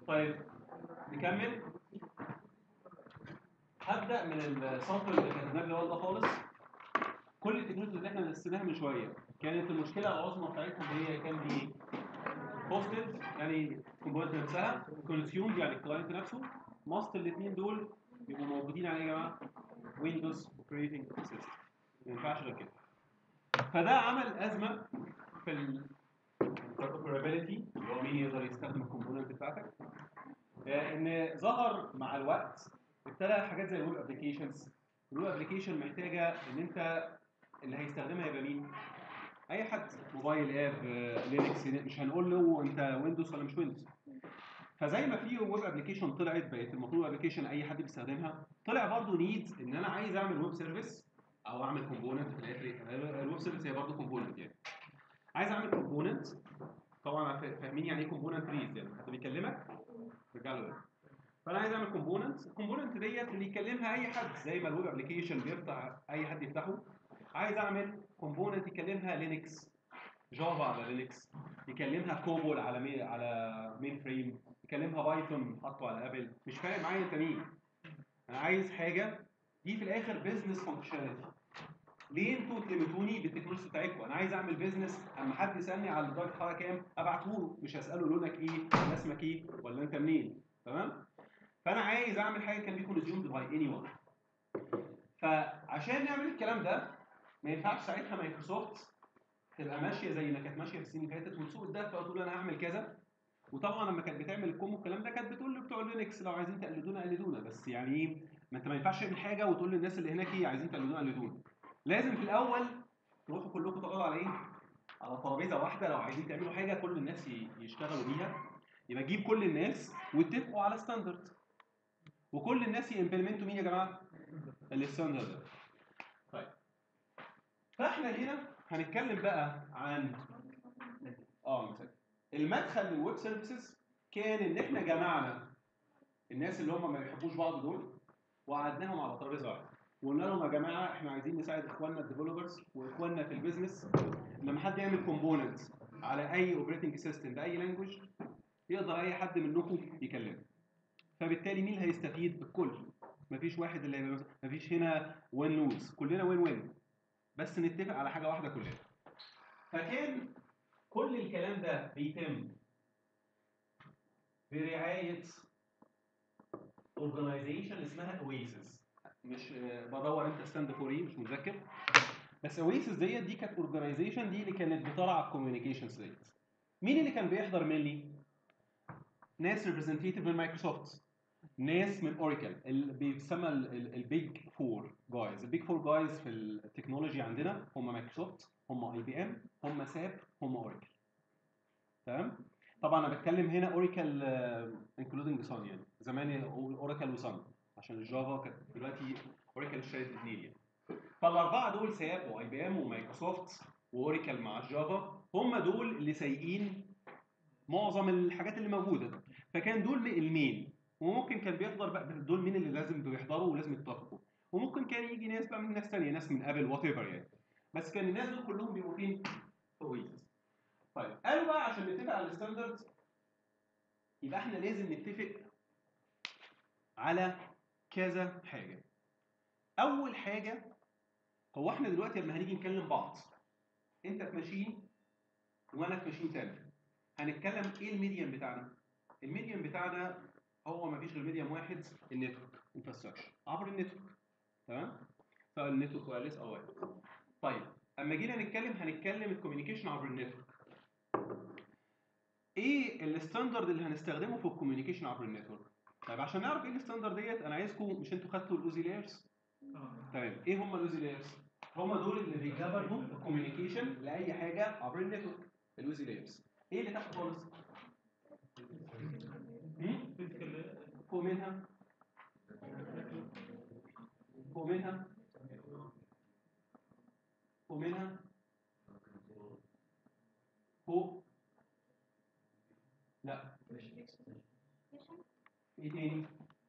طيب نكمل هبدا من السطر اللي كتبناه اللي هو ده خالص كل التكنولوجيز اللي احنا درسناها من شويه كانت المشكله العظمى بتاعتها اللي هي كان دي هوستد يعني الكومبوننت نفسها كونسيوم يعني الكلاينت نفسه ماست الاثنين دول بيبقوا موجودين على ايه يا جماعه؟ ويندوز اوبريتنج سيستم ما ينفعش غير كده فده عمل ازمه في ال interoperability اللي هو مين يقدر يستخدم الكومبوننت بتاعتك آه، ان ظهر مع الوقت ابتدى حاجات زي الويب ابلكيشنز الويب ابلكيشن محتاجه ان انت اللي هيستخدمها يبقى مين؟ اي حد موبايل اب لينكس مش هنقول له انت ويندوز ولا مش ويندوز فزي ما في ويب ابلكيشن طلعت بقت المفروض ابلكيشن اي حد بيستخدمها طلع برضه نيدز ان انا عايز اعمل ويب سيرفيس او اعمل كومبوننت في الاخر الويب سيرفيس هي برضه كومبوننت يعني عايز اعمل كومبوننت طبعا فا- فاهمين يعني ايه كومبوننت ريز يعني حد بيكلمك رجع له ده. فانا عايز اعمل كومبوننت الكومبوننت ديت اللي يكلمها اي حد زي ما الويب ابلكيشن بيفتح اي حد يفتحه عايز اعمل كومبوننت يكلمها لينكس جافا على لينكس يكلمها كوبول على مي على مين فريم يكلمها بايثون حطه على ابل مش فارق معايا انت مين انا عايز حاجه دي في الاخر بزنس فانكشناليتي ليه انتوا تلمتوني بالتكنولوجي بتاعتكم انا عايز اعمل بيزنس اما حد يسالني على درجه الحراره كام ابعته له مش هساله لونك ايه ولا اسمك ايه ولا انت منين تمام فانا عايز اعمل حاجه كان بيكون ريزيومد باي اني ون فعشان نعمل الكلام ده ما ينفعش ساعتها مايكروسوفت تبقى ماشيه زي ما كانت ماشيه في السنين اللي فاتت وتسوق الدفه وتقول انا هعمل كذا وطبعا لما كانت بتعمل الكوم والكلام ده كانت بتقول لبتوع لينكس لو عايزين تقلدونا قلدونا بس يعني ايه ما انت ما ينفعش تعمل حاجه وتقول للناس اللي هناك ايه عايزين تقلدونا قلدونا لازم في الاول تروحوا كلكم تقعدوا على ايه؟ على ترابيزه واحده لو عايزين تعملوا حاجه كل الناس ي- يشتغلوا بيها يبقى جيب كل الناس واتفقوا على ستاندرد وكل الناس يمبلمنتوا مين يا جماعه؟ الستاندرد ده طيب فاحنا هنا هنتكلم بقى عن اه مثلا المدخل للويب سيرفيسز كان ان احنا جمعنا الناس اللي هم ما بيحبوش بعض دول وقعدناهم على ترابيزه واحده وقلنا لهم يا جماعه احنا عايزين نساعد اخواننا الديفلوبرز واخواننا في البيزنس لما حد يعمل كومبوننت على اي اوبريتنج سيستم باي لانجوج يقدر اي حد منكم يكلمه فبالتالي مين اللي هيستفيد الكل مفيش واحد اللي هيبقى مفيش هنا وين لوز كلنا وين وين بس نتفق على حاجه واحده كلنا فكان كل الكلام ده بيتم برعايه اورجنايزيشن اسمها اويسيس مش آه، بدور انت ستاند فور ايه مش متذكر بس اويسيس ديت دي كانت اورجنايزيشن دي اللي كانت بترعى الكوميونيكيشنز ديت مين اللي كان بيحضر مينلي ناس ريبريزنتيتيف من مايكروسوفت ناس من اوراكل اللي بيتسمى البيج فور جايز البيج فور جايز في التكنولوجي عندنا هم مايكروسوفت هم اي بي ام هم ساب هم اوراكل تمام طبعا انا بتكلم هنا اوراكل انكلودنج سان يعني زمان اوراكل وسان عشان الجافا كانت دلوقتي اوراكل اشترت الاثنين يعني فالاربعه دول ساب واي بي ام ومايكروسوفت واوراكل مع الجافا هم دول اللي سايقين معظم الحاجات اللي موجوده فكان دول المين وممكن كان بيحضر بقى دول مين اللي لازم بيحضروا ولازم يتفقوا وممكن كان يجي ناس بقى من ناس ثانيه ناس من ابل وات ايفر يعني بس كان الناس دول كلهم بيبقوا فين؟ في اويسيس طيب قالوا بقى عشان نتفق على الستاندردز يبقى احنا لازم نتفق على كذا حاجه اول حاجه هو احنا دلوقتي لما هنيجي نكلم بعض انت في ماشين وانا في ماشين تاني هنتكلم ايه الميديم بتاعنا الميديم بتاعنا هو ما فيش غير ميديم واحد النتورك انفراستراكشر عبر النتورك تمام سواء النتورك وايرلس او وايرلس طيب اما جينا نتكلم هنتكلم الكوميونيكيشن عبر النتورك ايه الستاندرد اللي هنستخدمه في الكوميونيكيشن عبر النتورك طيب عشان نعرف ايه الستاندرد ديت انا عايزكم مش انتوا خدتوا الاوزي لايرز تمام ايه هم الاوزي لايرز هم دول اللي بيجبروا الكوميونيكيشن لاي حاجه عبر النتورك الاوزي لايرز ايه اللي تحت خالص هم؟ فوق منها فوق منها فوق منها فوق لا ايه تاني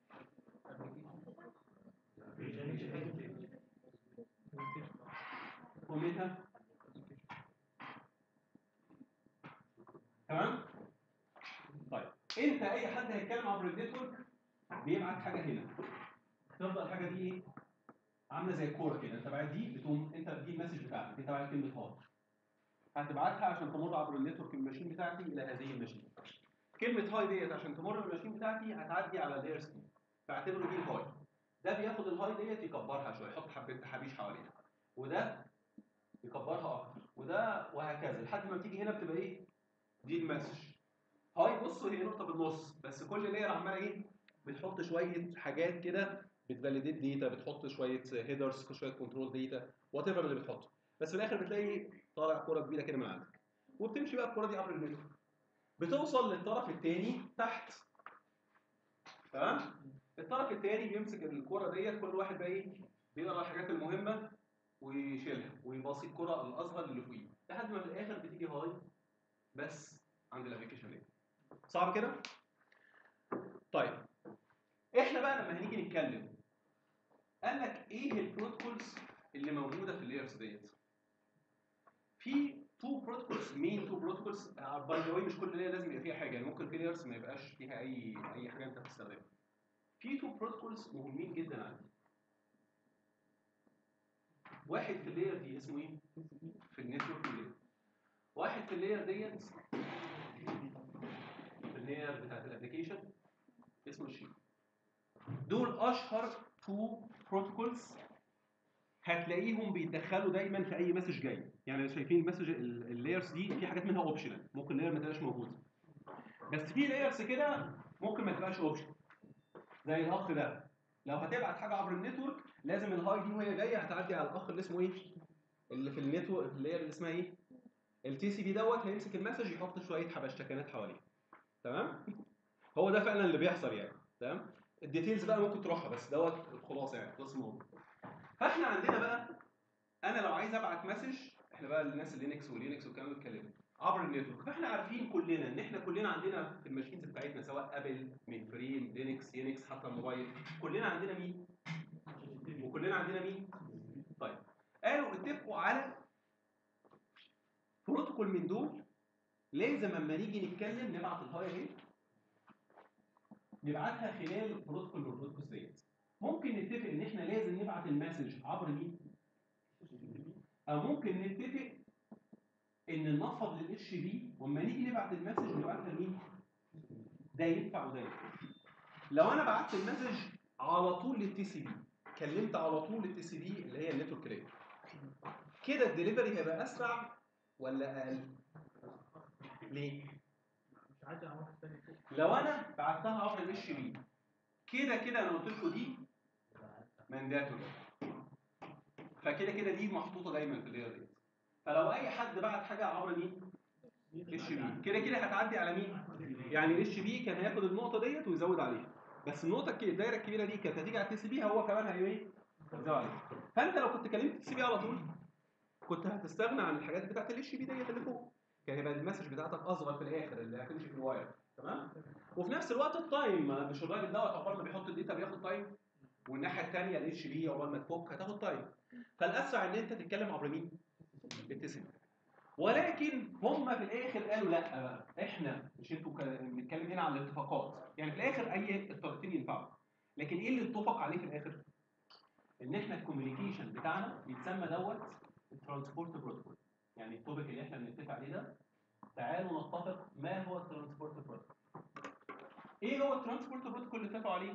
فوق منها تمام طيب انت اي حد هيتكلم عبر النتورك بيبعت حاجه هنا تفضل الحاجه دي ايه عامله زي الكوره كده انت بعد دي بتقوم انت دي المسج بتاعتك انت بعد كلمه هاي هتبعتها عشان تمر عبر النتورك الماشين بتاعتي الى هذه الماشين كلمه هاي ديت عشان تمر بالماشين بتاعتي هتعدي على اللايرز دي فاعتبره دي الهاي ده بياخد الهاي ديت يكبرها شويه يحط حبه تحابيش حواليها وده يكبرها اكتر وده وهكذا لحد ما تيجي هنا بتبقى ايه دي المسج هاي بصوا هي نقطه بالنص بس كل لاير عماله ايه بتحط شويه حاجات كده بتفاليديت داتا بتحط شويه هيدرز شويه كنترول داتا وات ايفر اللي بتحطه بس في الاخر بتلاقي طالع كوره كبيره كده من عندك وبتمشي بقى الكوره دي عبر النتورك بتوصل للطرف الثاني تحت تمام الطرف الثاني بيمسك الكوره ديت كل واحد بقى ايه بيقرا الحاجات المهمه ويشيلها ويباصي الكره الاصغر اللي فوقيه لحد ما في الاخر بتيجي هاي بس عند الابلكيشن دي صعب كده طيب احنا بقى لما هنيجي نتكلم قال لك ايه البروتوكولز اللي موجوده في اللايرز ديت في تو بروتوكولز مين تو بروتوكولز باي ذا مش كل لاير لازم يبقى فيها حاجه يعني ممكن في لايرز ما يبقاش فيها اي اي حاجه انت بتستخدمها في تو بروتوكولز مهمين جدا عندي واحد في اللاير دي اسمه ايه في النتورك لاير واحد في اللاير ديت في اللاير بتاعت الابلكيشن اسمه الشيء دول اشهر تو بروتوكولز هتلاقيهم بيتدخلوا دايما في اي مسج جاي يعني شايفين المسج اللايرز دي في حاجات منها اوبشنال ممكن لاير ما تبقاش موجوده بس في لايرز كده ممكن ما تبقاش اوبشن زي الاخ ده لو هتبعت حاجه عبر النتورك لازم الهاي دي وهي جايه هتعدي على الاخ اللي اسمه ايه اللي في النتورك اللاير اللي اسمها ايه التي سي بي دوت هيمسك المسج يحط شويه حبشتكنات حواليه تمام هو ده فعلا اللي بيحصل يعني تمام الديتيلز بقى ممكن تروحها بس دوت الخلاصه يعني خلاص الموضوع فاحنا عندنا بقى انا لو عايز ابعت مسج احنا بقى الناس اللينكس واللينكس والكلام ده بيتكلموا عبر النتورك فاحنا عارفين كلنا ان احنا كلنا عندنا في الماشينز بتاعتنا سواء ابل مين فريم لينكس يونكس حتى الموبايل كلنا عندنا مين وكلنا عندنا مين طيب قالوا اتفقوا على بروتوكول من دول لازم اما نيجي نتكلم نبعت الهاي اهي نبعتها خلال البروتوكول من البروتوكولز ديت ممكن نتفق ان احنا لازم نبعت المسج عبر مين او ممكن نتفق ان ننفض للاتش بي واما نيجي نبعت المسج نبعتها لمين ده ينفع وده ينفع لو انا بعت المسج على طول للتي سي بي كلمت على طول للتي سي بي اللي هي النتورك لاير كده الدليفري هيبقى اسرع ولا اقل ليه مش عايز اعمل واحد تاني كده. لو انا بعتها عبر الاتش بي كده كده انا قلت لكم دي مانداتوري فكده كده دي محطوطه دايما في اللاير دي فلو اي حد بعت حاجه عبر مين اتش بي كده كده هتعدي على مين يعني الاتش بي كان هياخد النقطه ديت ويزود عليها بس النقطه الك- الدايره الكبيره دي كانت هتيجي على التي سي بي هو كمان هي ايه يزود عليها فانت لو كنت كلمت التي سي بي على طول كنت هتستغنى عن الحاجات بتاعت الاتش بي ديت اللي فوق كان هيبقى المسج بتاعتك اصغر في الاخر اللي هتمشي في الواير تمام وفي نفس الوقت التايم ما مش الراجل دوت عقبال ما بيحط الداتا بياخد تايم والناحيه الثانيه الاتش بي عقبال ما تفك هتاخد تايم فالاسرع ان انت تتكلم عبر مين؟ التسم ولكن هم في الاخر قالوا لا بقى احنا مش انتوا كا- بنتكلم هنا عن الاتفاقات يعني في الاخر اي الطرفين ينفعوا لكن ايه اللي اتفق عليه في الاخر؟ ان احنا الكوميونيكيشن بتاعنا بيتسمى دوت الترانسبورت بروتوكول يعني التوبيك اللي احنا بنتفق عليه ده تعالوا نتفق ما هو الترانسبورت بروتوكول ايه هو الترانسبورت بروتوكول اللي اتفقوا عليه؟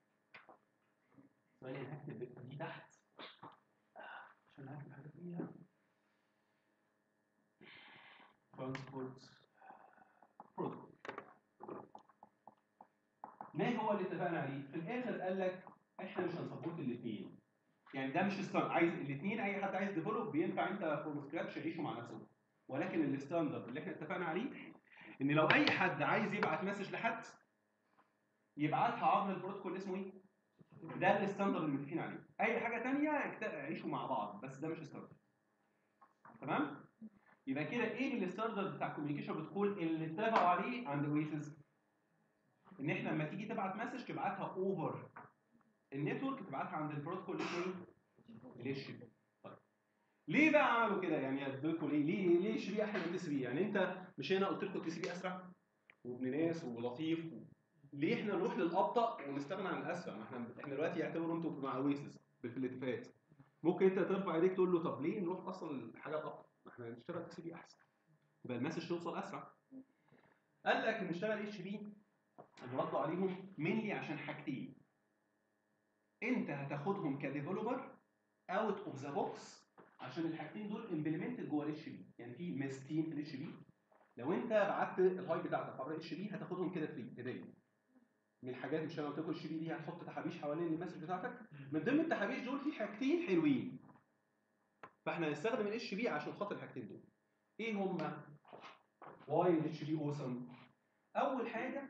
ثواني انا هكتب دي تحت عشان هكتب حاجه فيها ترانسبورت بروتوكول ما هو اللي اتفقنا عليه؟ في الاخر قال لك احنا مش هنسبورت الاثنين يعني ده مش ستاندرد عايز الاثنين اي حد عايز ديفلوب بينفع انت فروم سكراتش يعيشوا مع نفسهم ولكن الستاندرد اللي احنا اتفقنا عليه ان لو اي حد عايز يبعت مسج لحد يبعتها عبر البروتوكول اسمه ايه؟ ده الستاندرد اللي متفقين عليه اي حاجه ثانيه يعيشوا مع بعض بس ده مش ستاندرد تمام؟ يبقى كده ايه الستاندرد بتاع الكوميونيكيشن بروتوكول اللي اتفقوا عليه عند اويسز؟ ان احنا لما تيجي تبعت مسج تبعتها اوفر النتورك تبعتها عند البروتوكول اللي اسمه ايه؟ الاتش بي طيب ليه بقى عملوا كده يعني اديتوا ليه ليه ليه اتش بي احلى من التي سي بي يعني انت مش هنا قلت لكم التي سي بي اسرع وابن ناس ولطيف ليه احنا نروح للابطا ونستغنى عن الاسرع ما احنا احنا دلوقتي يعتبروا انتوا مع اويسس في الاتفاقات ممكن انت ترفع ايديك تقول له طب ليه نروح اصلا للحاجه الابطا ما احنا نشتغل اكس بي احسن يبقى المسج توصل اسرع قال لك نشتغل اتش بي ردوا عليهم مينلي عشان حاجتين انت هتاخدهم كديفلوبر اوت اوف ذا بوكس عشان الحاجتين دول امبلمنتد جوه الاتش بي يعني في ميستين في الاتش بي لو انت بعت الهاي بتاعتك عبر الاتش بي هتاخدهم كده فري هديه من الحاجات مش انا قلت لكم الاتش بي دي هتحط تحابيش حوالين المسج بتاعتك من ضمن التحابيش دول في حاجتين حلوين فاحنا هنستخدم الاتش بي عشان خاطر الحاجتين دول ايه هما واي الاتش بي اوسم اول حاجه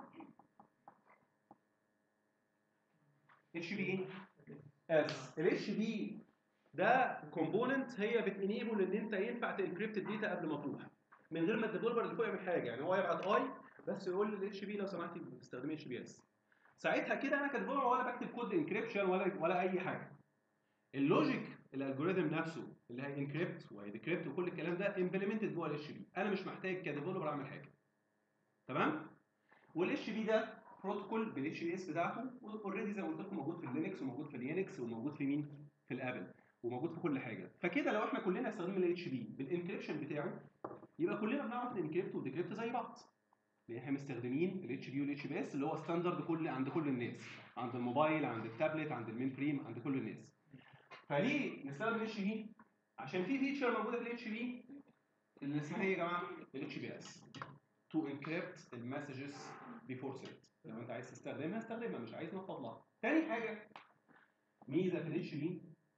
اتش بي ايه اس الاتش بي ده كومبوننت هي بتنيبل ان انت ينفع تنكريبت الداتا قبل ما تروح من غير ما الديفلوبر اللي فوق يعمل حاجه يعني هو يبعت اي بس يقول للاتش بي لو سمحتي استخدمي اتش بي اس ساعتها كده انا كديفلوبر ولا بكتب كود انكريبشن ولا ولا اي حاجه اللوجيك الالجوريثم نفسه اللي هينكريبت وهيديكريبت وكل الكلام ده امبلمنتد جوه الاتش بي انا مش محتاج كديفلوبر اعمل حاجه تمام والاتش بي ده بروتوكول بالاتش بي اس بتاعته اوريدي زي ما قلت لكم موجود في اللينكس وموجود في اليونكس وموجود في مين في الابل وموجود في كل حاجه فكده لو احنا كلنا استخدمنا الاتش بي بالانكريبشن بتاعه يبقى كلنا بنعرف ننكريبت وديكريبت زي بعض لان احنا مستخدمين الاتش بي والاتش بي اس اللي هو ستاندرد كل عند كل الناس عند الموبايل عند التابلت عند المين فريم عند كل الناس فليه نستخدم الاتش بي عشان في فيتشر موجوده في الاتش بي اللي اسمها ايه يا جماعه الاتش بي اس تو انكريبت المسجز بيفور سيت لو انت عايز تستخدمها استخدمها مش عايز نفض لها تاني حاجه ميزه في الاتش بي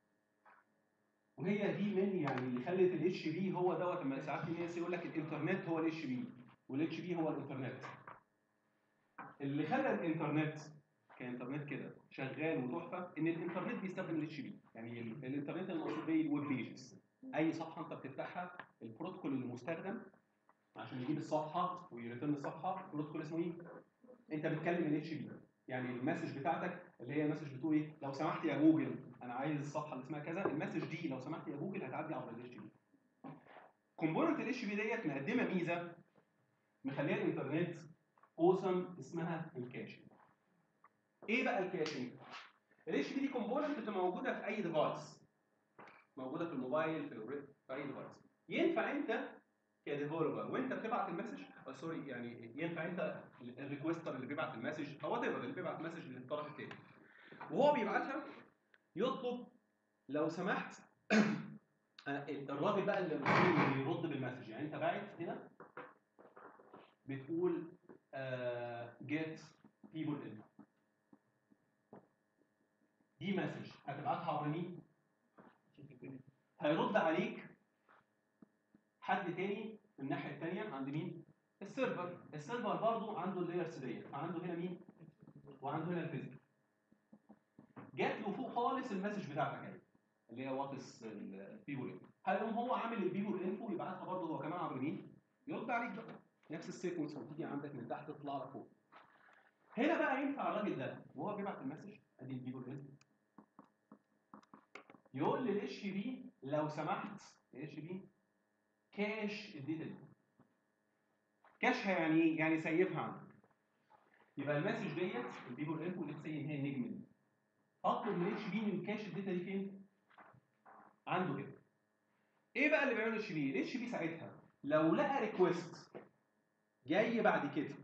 وهي دي من يعني اللي خلت الاتش بي هو دوت لما ساعات في ناس يقول لك الانترنت هو الاتش بي والاتش بي هو الانترنت اللي خلى الانترنت كانترنت كده شغال وتحفه ان الانترنت بيستخدم الاتش بي يعني ال- الانترنت المقصود بيه الويب بيجز اي صفحه انت بتفتحها البروتوكول اللي مستخدم عشان يجيب الصفحه ويريترن الصفحه البروتوكول اسمه ايه؟ انت بتكلم الاتش بي يعني المسج بتاعتك اللي هي المسج بتقول ايه؟ لو سمحت يا جوجل انا عايز الصفحه اللي اسمها كذا المسج دي لو سمحت يا جوجل هتعدي عبر الاتش بي كومبوننت الاتش بي ديت مقدمه ميزه مخليه الانترنت اوسم اسمها الكاشنج ايه بقى الكاشنج؟ الاتش بي دي كومبوننت بتبقى موجوده في اي ديفايس موجوده في الموبايل في الوريد في اي ديفايس ينفع انت كديفلوبر وانت بتبعت المسج آه، سوري يعني ينفع انت الريكوستر اللي بيبعت المسج او وات اللي بيبعت مسج للطرف الثاني وهو بيبعتها يطلب لو سمحت آه، الراجل بقى اللي المفروض يرد بالمسج يعني انت باعت هنا بتقول جيت بيبول ان دي مسج هتبعتها عبر مين؟ هيرد عليك حد تاني من الناحيه الثانيه عند مين؟ السيرفر السيرفر برضه عنده اللايرز ديت فعنده هنا مين؟ وعنده هنا الفيزيكال جات له فوق خالص المسج بتاعتك اهي اللي هي واتس البيبول انفو هيقوم هو عامل البيبول انفو يبعتها برضه هو كمان عبر مين؟ يرد عليك بقى نفس السيكونس وتيجي عندك من تحت تطلع لك فوق هنا بقى ينفع الراجل ده وهو بيبعت المسج ادي البيبول انفو يقول للاتش بي لو سمحت الاتش بي كاش الداتا دي كاشها يعني ايه؟ يعني سيفها عندك يبقى المسج ديت البيبول انفو اللي تسيب هي النجم دي اطلب من اتش بي انه يكاش الداتا دي فين؟ عنده كده ايه بقى اللي بيعمله اتش بي؟ الاتش بي ساعتها لو لقى ريكوست جاي بعد كده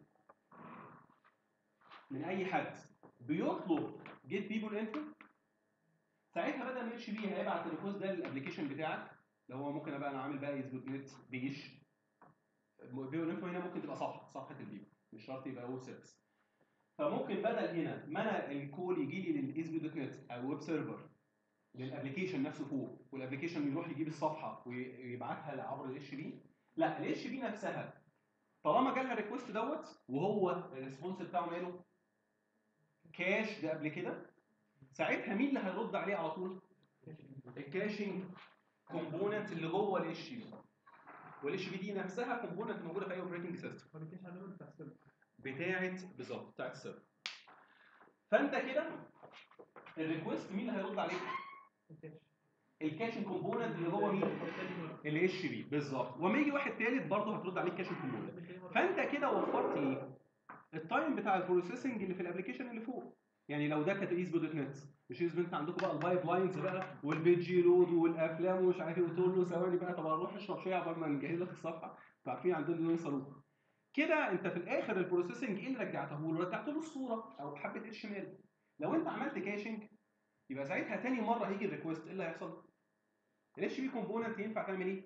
من اي حد بيطلب جيت بيبول انفو ساعتها بدل ما اتش بي هيبعت الريكوست ده للابلكيشن بتاعك لو هو ممكن ابقى انا عامل بقى يثبت نت بيش بيبول انفو هنا ممكن تبقى صفحه صفحه البيبو مش شرط يبقى ويب سيرفيس فممكن بدل هنا ما انا الكول يجي لي للايزبي دوت نت او ويب سيرفر للابلكيشن نفسه فوق والابلكيشن يروح يجيب الصفحه ويبعتها عبر الاتش بي لا الاتش بي نفسها طالما جالها الريكوست دوت وهو الريسبونس بتاعه ماله كاش ده قبل كده ساعتها مين اللي هيرد عليه على طول؟ الكاشنج كومبوننت اللي جوه الاتش بي والاتش بي دي نفسها كومبوننت موجوده في اي اوبريتنج سيستم ما بيكونش عندهم بتاع السيرفر بتاعت بالظبط بتاعت السيرفر فانت كده الريكوست مين اللي هيرد عليك؟ الكاش الكاشن كومبوننت اللي هو مين؟ الاتش بي بالظبط وما يجي واحد ثالث برضه هترد عليك كاشن كومبوننت فانت كده وفرت ايه؟ التايم بتاع البروسيسنج اللي في الابلكيشن اللي فوق يعني لو ده كانت ايز دوت نت مش ايز دوت عندكم بقى البايب لاينز بقى والبيج لود والافلام ومش عارف ايه وتقول له ثواني بقى طب اروح اشرب شاي عقبال ما نجهز لك الصفحه انتوا عارفين عندنا دول صاروخ كده انت في الاخر البروسيسنج ايه اللي رجعته له؟ رجعته له الصوره او حبه اتش ام ال لو انت عملت كاشنج يبقى ساعتها تاني مره هيجي الريكوست ايه اللي هيحصل؟ الاتش بي كومبوننت ينفع تعمل ايه؟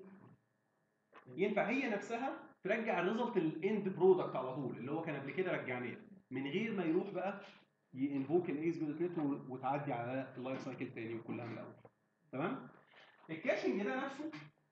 ينفع هي نفسها ترجع الريزلت الاند برودكت على طول اللي هو كان قبل كده رجعناه من غير ما يروح بقى ينفوك الايز دوت نت وتعدي على اللايف سايكل تاني وكلها من الاول تمام؟ الكاشنج ده نفسه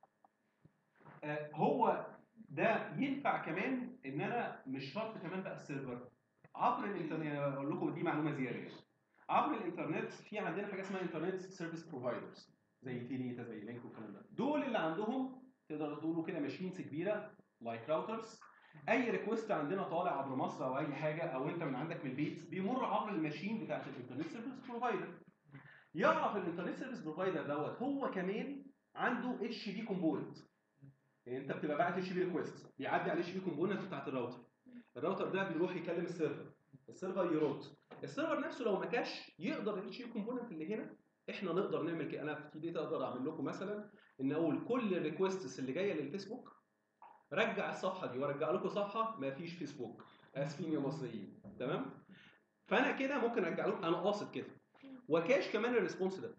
آه، هو ده ينفع كمان ان انا مش شرط كمان بقى السيرفر عبر الانترنت أنا اقول لكم دي معلومه زياده يعني. عبر الانترنت في عندنا حاجه اسمها انترنت سيرفيس بروفايدرز زي تيريتا زي لينك والكلام ده دول اللي عندهم تقدر تقولوا كده ماشينز كبيره لايك راوترز اي ريكوست عندنا طالع عبر مصر او اي حاجه او انت من عندك من البيت بيمر عبر الماشين بتاعت الانترنت سيرفيس بروفايدر يعرف الانترنت سيرفيس بروفايدر دوت هو كمان عنده اتش بي كومبوننت يعني انت بتبقى باعت اتش بي ريكوست بيعدي على الاتش بي كومبوننت بتاعت الراوتر الراوتر ده بيروح يكلم السيرفر السيرفر يرد السيرفر نفسه لو ما كاش يقدر الاتش بي كومبوننت اللي هنا احنا نقدر نعمل كده انا في تي دي اقدر اعمل لكم مثلا ان اقول كل الريكوستس اللي جايه للفيسبوك رجع الصفحه دي وارجع لكم صفحه ما فيش فيسبوك اسفين يا مصريين تمام فانا كده ممكن ارجع لكم انا قاصد كده وكاش كمان الريسبونس ده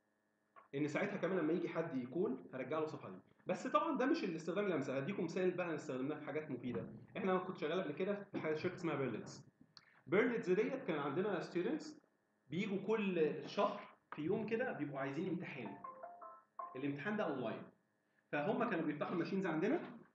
ان ساعتها كمان لما يجي حد يكون هرجع له الصفحه دي بس طبعا ده مش الاستخدام اللي مثلا هديكم مثال بقى استخدمناه في حاجات مفيده احنا كنت شغال قبل كده في حاجه شركه اسمها بيرلتس بيرلتس ديت كان عندنا ستودنتس بيجوا كل شهر في يوم كده بيبقوا عايزين امتحان الامتحان ده اونلاين فهم كانوا بيفتحوا الماشينز عندنا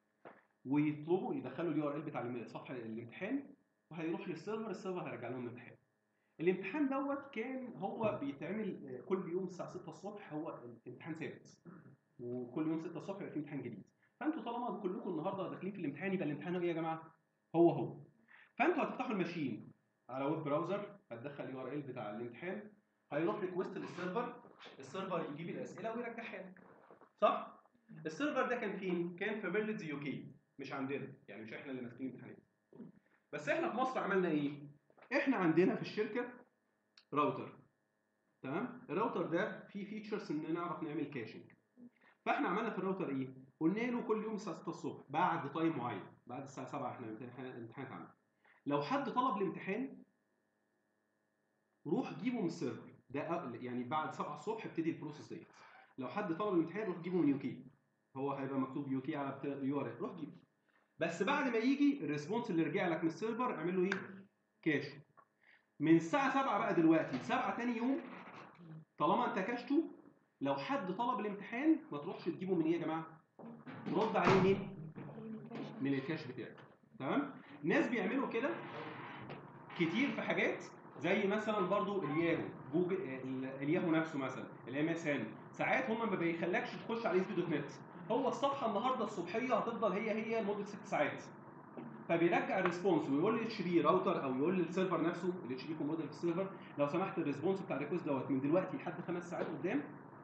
ويطلبوا يدخلوا اليو ار ال بتاع الم- صفحه الامتحان وهيروح للسيرفر السيرفر هيرجع لهم الامتحان الامتحان دوت كان هو بيتعمل كل يوم الساعه 6 الصبح هو الامتحان ثابت وكل يوم 6 الصبح يبقى في امتحان جديد فانتوا طالما كلكم النهارده داخلين في الامتحان يبقى الامتحان هو ايه يا جماعه هو هو فانتوا هتفتحوا الماشين على ويب براوزر هتدخل اليو ار ال بتاع الامتحان هيروح ريكوست للسيرفر السيرفر يجيب الاسئله ويرجعها لك صح السيرفر ده كان فين كان في بيرلتز يو كي مش عندنا يعني مش احنا اللي ماسكين الامتحانات بس احنا في مصر عملنا ايه احنا عندنا في الشركه راوتر تمام الراوتر ده فيه فيتشرز ان نعرف نعمل كاشنج فاحنا عملنا في الراوتر ايه قلنا له كل يوم الساعه 6 الصبح بعد تايم معين بعد الساعه 7 احنا الامتحان الامتحان اتعمل لو حد طلب الامتحان روح جيبه من السيرفر ده أقل- يعني بعد 7 الصبح ابتدي البروسيس ديت لو حد طلب الامتحان روح جيبه من يو كي هو هيبقى مكتوب يو كي على يو ار روح جيبه بس بعد ما يجي الريسبونس اللي رجع لك من السيرفر اعمل له ايه كاش من الساعه 7 بقى دلوقتي 7 تاني يوم طالما انت كاشته لو حد طلب الامتحان ما تروحش تجيبه من ايه يا جماعه رد عليه منين من الكاش بتاعك تمام ناس بيعملوا كده كتير في حاجات زي مثلا برضو الياهو جوجل ال- الياهو نفسه مثلا الام اس ان ساعات هم ما بيخلكش تخش على دوت نت هو الصفحه النهارده الصبحيه هتفضل هي هي لمده ست ساعات فبيرجع الريسبونس ويقول للاتش بي راوتر او يقول للسيرفر نفسه الاتش بي كومبوندر في السيرفر لو سمحت الريسبونس بتاع الريكوست دوت من دلوقتي لحد خمس ساعات قدام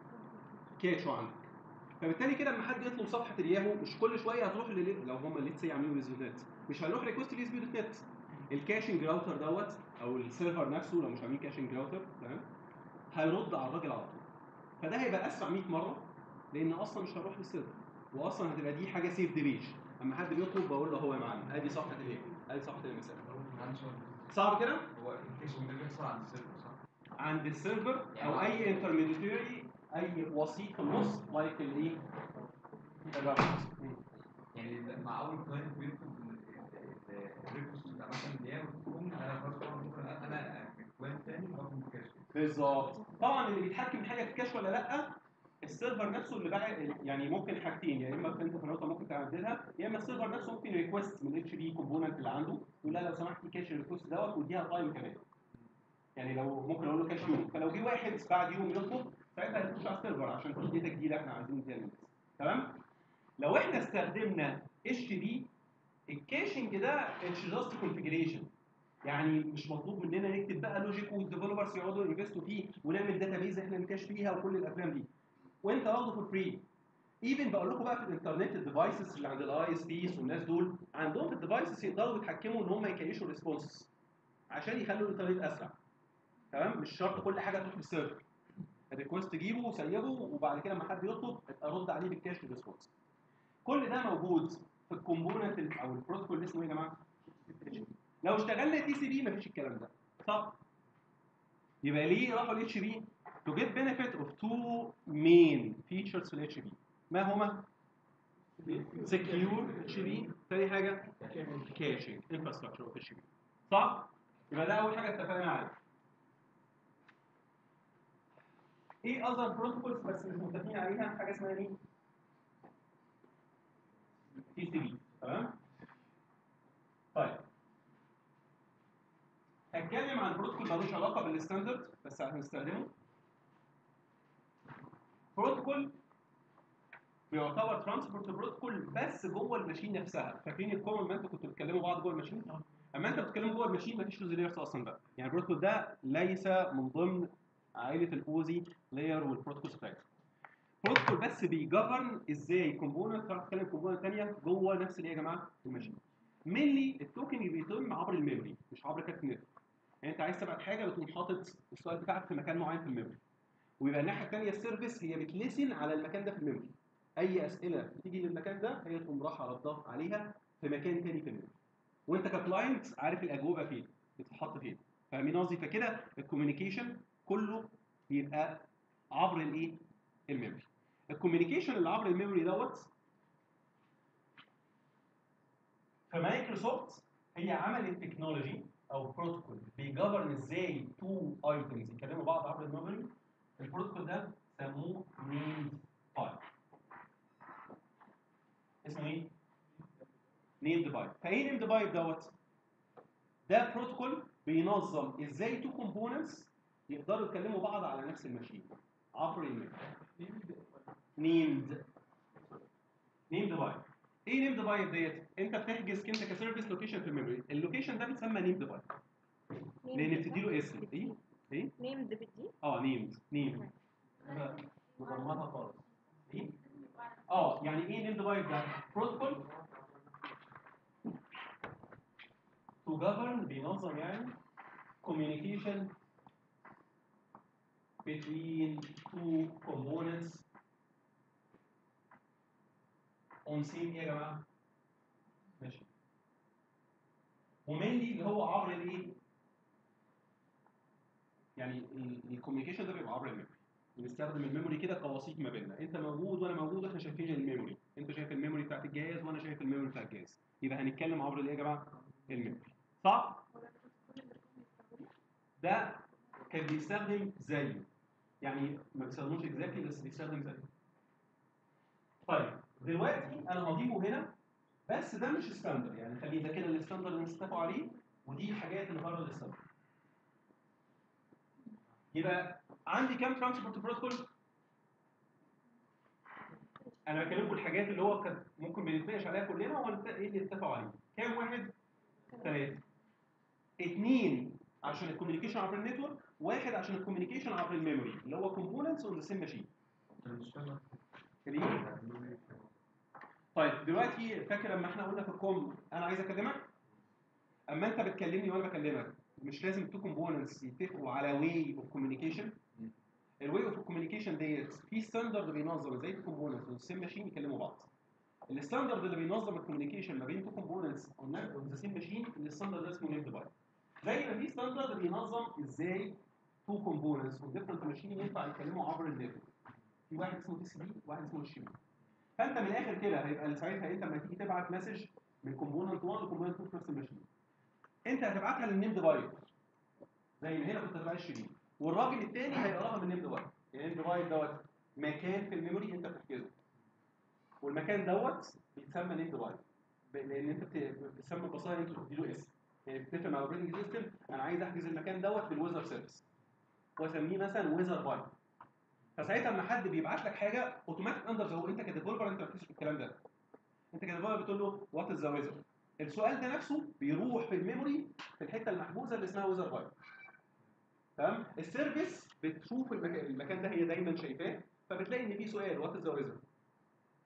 كاشو عندك فبالتالي كده لما حد يطلب صفحه الياهو مش كل شويه هتروح لل... لو هم ليتس يعملوا ويز نت مش هيروح ريكوست ليز دوت نت الكاشنج راوتر دوت او السيرفر نفسه لو مش عاملين كاشنج راوتر تمام هيرد على الراجل على طول فده هيبقى اسرع 100 مره لان اصلا مش هيروح للسيرفر واصلا هتبقى دي حاجه سيف دي بيج اما حد بيطلب بقول له هو يا معلم ادي صفحه الياهو ادي صفحه المثال صعب كده هو الكيشن ده بيحصل عند السيرفر صح؟ عند السيرفر او اي انترميديتوري اي وسيط في النص لايك الايه الراوتر يعني ده مع اول كلاينت بيطلب الريكوست بتاع مثلا اللي هي بتكون انا خلاص طبعا ممكن انا كلاينت تاني باخد من الكاش بالظبط طبعا اللي بيتحكم حاجه في الكاش ولا لا السيرفر نفسه اللي بقى يعني ممكن حاجتين يا اما انت في الراوتر ممكن تعدلها يا اما السيرفر نفسه ممكن ريكوست من الاتش بي كومبوننت اللي عنده يقول لها لو سمحت كاش الريكوست دوت واديها تايم كمان يعني لو ممكن اقول له كاش يوم فلو جه واحد بعد يوم يطلب ساعتها هيخش على السيرفر عشان في داتا جديده احنا عايزين نديها للناس تمام لو احنا استخدمنا اتش بي الكاشنج ده اتس جاست كونفيجريشن يعني مش مطلوب مننا نكتب بقى لوجيك والديفلوبرز يقعدوا ينفستوا فيه ونعمل داتابيز احنا نكاش فيها وكل الافلام دي وانت واخده فور فري ايفن بقول لكم بقى في الانترنت الديفايسز اللي عند الاي اس بيس والناس دول عندهم في الديفايسز يقدروا يتحكموا ان هم يكيشوا ريسبونسز عشان يخلوا الانترنت اسرع تمام مش شرط كل حاجه تروح للسيرفر الريكوست تجيبه وسيبه وبعد كده لما حد يطلب ارد عليه بالكاش ريسبونس كل ده موجود في الكومبوننت ال- او البروتوكول اللي اسمه ايه يا جماعه؟ لو اشتغلنا تي سي بي مفيش الكلام ده صح؟ يبقى ليه راحوا الاتش بي؟ to get benefit of two main features في الاتش بي ما هما؟ secure اتش بي تاني حاجه caching infrastructure of اتش بي صح؟ يبقى ده اول حاجه اتفقنا عليها ايه اذر بروتوكولز بس مش متفقين عليها حاجه اسمها ايه؟ تي سي بي تمام؟ طيب هتكلم عن بروتوكول ملوش علاقه بالستاندرد بس هنستخدمه بروتوكول بيعتبر ترانسبورت بروتوكول بس جوه الماشين نفسها فاكرين الكومن ما انتوا كنتوا بتتكلموا بعض جوه الماشين اما انت بتتكلموا جوه الماشين مفيش لوزي لايرز اصلا بقى يعني البروتوكول ده ليس من ضمن عائله الاوزي لاير والبروتوكولز بتاعتها بروتوكول بس بيجفرن ازاي كومبوننت تعرف تتكلم كومبوننت ثانيه جوه نفس الايه يا جماعه الماشين مينلي التوكن بيتم عبر الميموري مش عبر كارت نت يعني انت عايز تبعت حاجه بتقوم حاطط السؤال بتاعك في مكان معين في الميموري ويبقى الناحيه الثانيه السيرفيس هي بتلسن على المكان ده في الميموري اي اسئله بتيجي للمكان ده هي تقوم رايحه ردها عليها في مكان تاني في الميموري وانت ككلاينت عارف الاجوبه فين بتتحط فين فاهمين قصدي فكده الكوميونيكيشن كله بيبقى عبر الايه الميموري الكوميونيكيشن اللي عبر الميموري دوت في مايكروسوفت هي عملت تكنولوجي او بروتوكول بيجبرن ازاي تو ايتمز يكلموا بعض عبر الميموري البروتوكول ده سموه نيمد بايب اسمه ايه؟ نيمد بايب فايه نيمد بايب دوت؟ ده بروتوكول بينظم ازاي تو كومبوننتس يقدروا يكلموا بعض على نفس الماشين عبر الميموري نيمد نيمد بايب ايه نيمد بايب ديت؟ انت بتحجز انت كسيرفيس لوكيشن في الميموري اللوكيشن ده بيتسمى نيمد بايب لان بتديله اسم ايه؟ ايه؟ نيمد بدي اه نيمد نيمد مضمتها خالص ايه؟ اه يعني ايه نيمد بايب ده؟ بروتوكول to govern بينظم يعني communication between two components on same ايه يا جماعه؟ ماشي ومينلي اللي هو عبر الايه؟ يعني الكوميونيكيشن ده بيبقى عبر الميموري بنستخدم الميموري كده كوسيط ما بيننا انت موجود وانا موجود واحنا شايفين الميموري انت شايف الميموري بتاعت الجهاز وانا شايف الميموري بتاع الجهاز يبقى هنتكلم عبر الايه يا جماعه الميموري صح ده كان بيستخدم زيه يعني ما بيستخدموش اكزاكتلي بس بيستخدم زيه طيب دلوقتي انا هضيفه هنا بس ده مش ستاندرد يعني خليه ده كده الستاندرد اللي اتفقوا عليه ودي الحاجات اللي بره الستاندرد يبقى عندي كام ترانسبورت بروتوكول انا بكلمكم الحاجات اللي هو كانت ممكن بنتناقش عليها كلنا وانت ايه اللي اتفقوا عليه كام واحد ثلاثه اثنين عشان الكوميونيكيشن عبر النتورك واحد عشان الكوميونيكيشن عبر الميموري اللي هو كومبوننتس اون ذا سيم ماشين طيب دلوقتي فاكر لما احنا قلنا في الكوم انا عايز اكلمك اما انت بتكلمني وانا بكلمك مش لازم تو كومبوننتس يتفقوا على واي اوف كوميونيكيشن الواي اوف كوميونيكيشن ديت في ستاندرد بينظم ازاي تو كومبوننتس والسيم ماشين يكلموا بعض الستاندرد اللي بينظم الكوميونيكيشن ما بين تو كومبوننتس اون ذا سيم ماشين الستاندرد ده اسمه نيم ديفايس زي ما في ستاندرد بينظم ازاي تو كومبوننتس اون ديفرنت ماشين ينفع يتكلموا عبر النتورك في واحد اسمه تي سي بي وواحد اسمه اتش بي فانت من الاخر كده هيبقى ساعتها انت لما تيجي تبعت مسج من كومبوننت 1 لكومبوننت 2 في نفس الماشين انت هتبعتها للنيم ديفايس زي ما هنا كنت هتبعت الشريط والراجل الثاني هيقراها من النيم ديفايس يعني النيم ديفايس دوت مكان في الميموري انت بتحجزه والمكان دوت بيتسمى نيم ديفايس لان انت بت- بتسمى البصائر انت بتديله اسم يعني بتتفق مع الاوبريتنج سيستم انا عايز احجز المكان دوت بالويزر سيرفيس واسميه مثلا ويزر بايت فساعتها لما حد بيبعت لك حاجه اوتوماتيك اندر هو انت كديفلوبر انت بتكتشف الكلام ده انت كديفلوبر بتقول له وات از ذا ويزر السؤال ده نفسه بيروح في الميموري في الحته المحجوزه اللي اسمها ويزر بايت تمام السيرفيس بتشوف المكان, المكان ده هي دايما شايفاه فبتلاقي ان في سؤال وات از ذا ويزر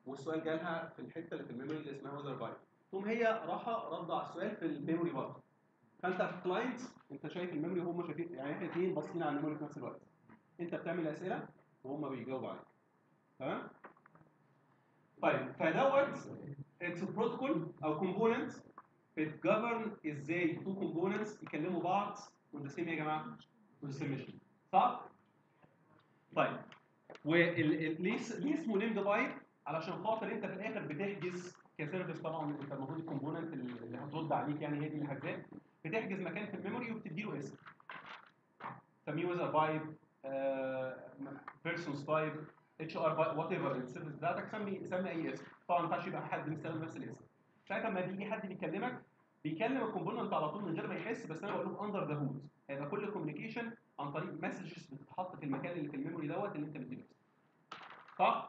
والسؤال جالها في الحته اللي في الميموري اللي اسمها وذر بايت تقوم هي راحه رد على السؤال في الميموري برضه فانت في كلاينت انت شايف الميموري وهم شايفين يعني احنا الاثنين باصين على الميموري في نفس الوقت انت بتعمل اسئله وهم بيجاوبوا عليك تمام طيب فدوت اتس بروتوكول او كومبوننت بتجفرن ازاي تو كومبوننتس يكلموا بعض وذ سيم يا جماعه وذ سيم ميشن صح؟ طيب وليه ليه اسمه نيمد بايت علشان خاطر انت في الاخر بتحجز كسيرفيس طبعا انت المفروض الكومبوننت اللي هترد عليك يعني هي دي اللي حاجزاه بتحجز مكان في الميموري وبتدي له اسم سميه ويزر بايب بيرسونز تايب اتش ار وات ايفر السيرفيس بتاعتك سمي سمي اي اسم طبعا ما ينفعش يبقى حد مستخدم نفس الاسم ساعتها لما بيجي حد بيكلمك بيكلم الكومبوننت على طول من غير ما يحس بس انا بقول له اندر ذا هود هيبقى كل كوميونيكيشن عن طريق مسجز بتتحط في المكان اللي في الميموري دوت اللي انت بتديله صح؟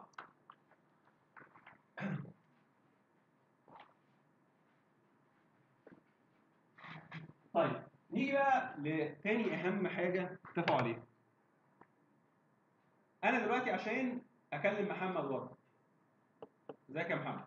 طيب نيجي بقى لتاني اهم حاجه اتفقوا عليها انا دلوقتي عشان اكلم محمد ورا ازيك يا محمد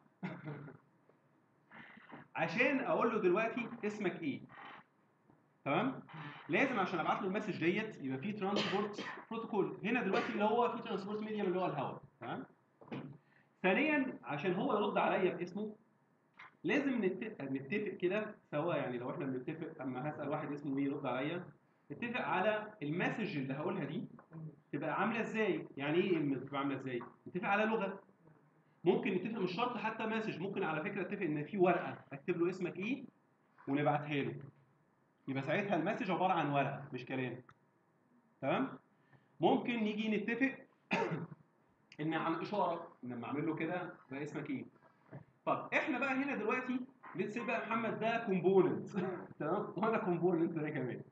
عشان اقول له دلوقتي اسمك ايه تمام لازم عشان ابعت له المسج ديت يبقى في ترانسبورت بروتوكول هنا دلوقتي اللي هو في ترانسبورت ميديم اللي هو الهواء تمام ثانيا عشان هو يرد عليا باسمه لازم نتفق نتفق كده سوا يعني لو احنا بنتفق اما هسال واحد اسمه ايه يرد عليا نتفق على المسج اللي هقولها دي تبقى عامله ازاي يعني ايه تبقى عامله ازاي نتفق على لغه ممكن نتفق مش شرط حتى مسج ممكن على فكره نتفق ان في ورقه اكتب له اسمك ايه ونبعتها له يبقى ساعتها المسج عباره عن ورقه مش كلام تمام ممكن نيجي نتفق ان عن اشاره ان لما اعمل له كده بقى اسمك ايه طب احنا بقى هنا دلوقتي ليتس بقى محمد ده كومبوننت تمام وانا كومبوننت ده كمان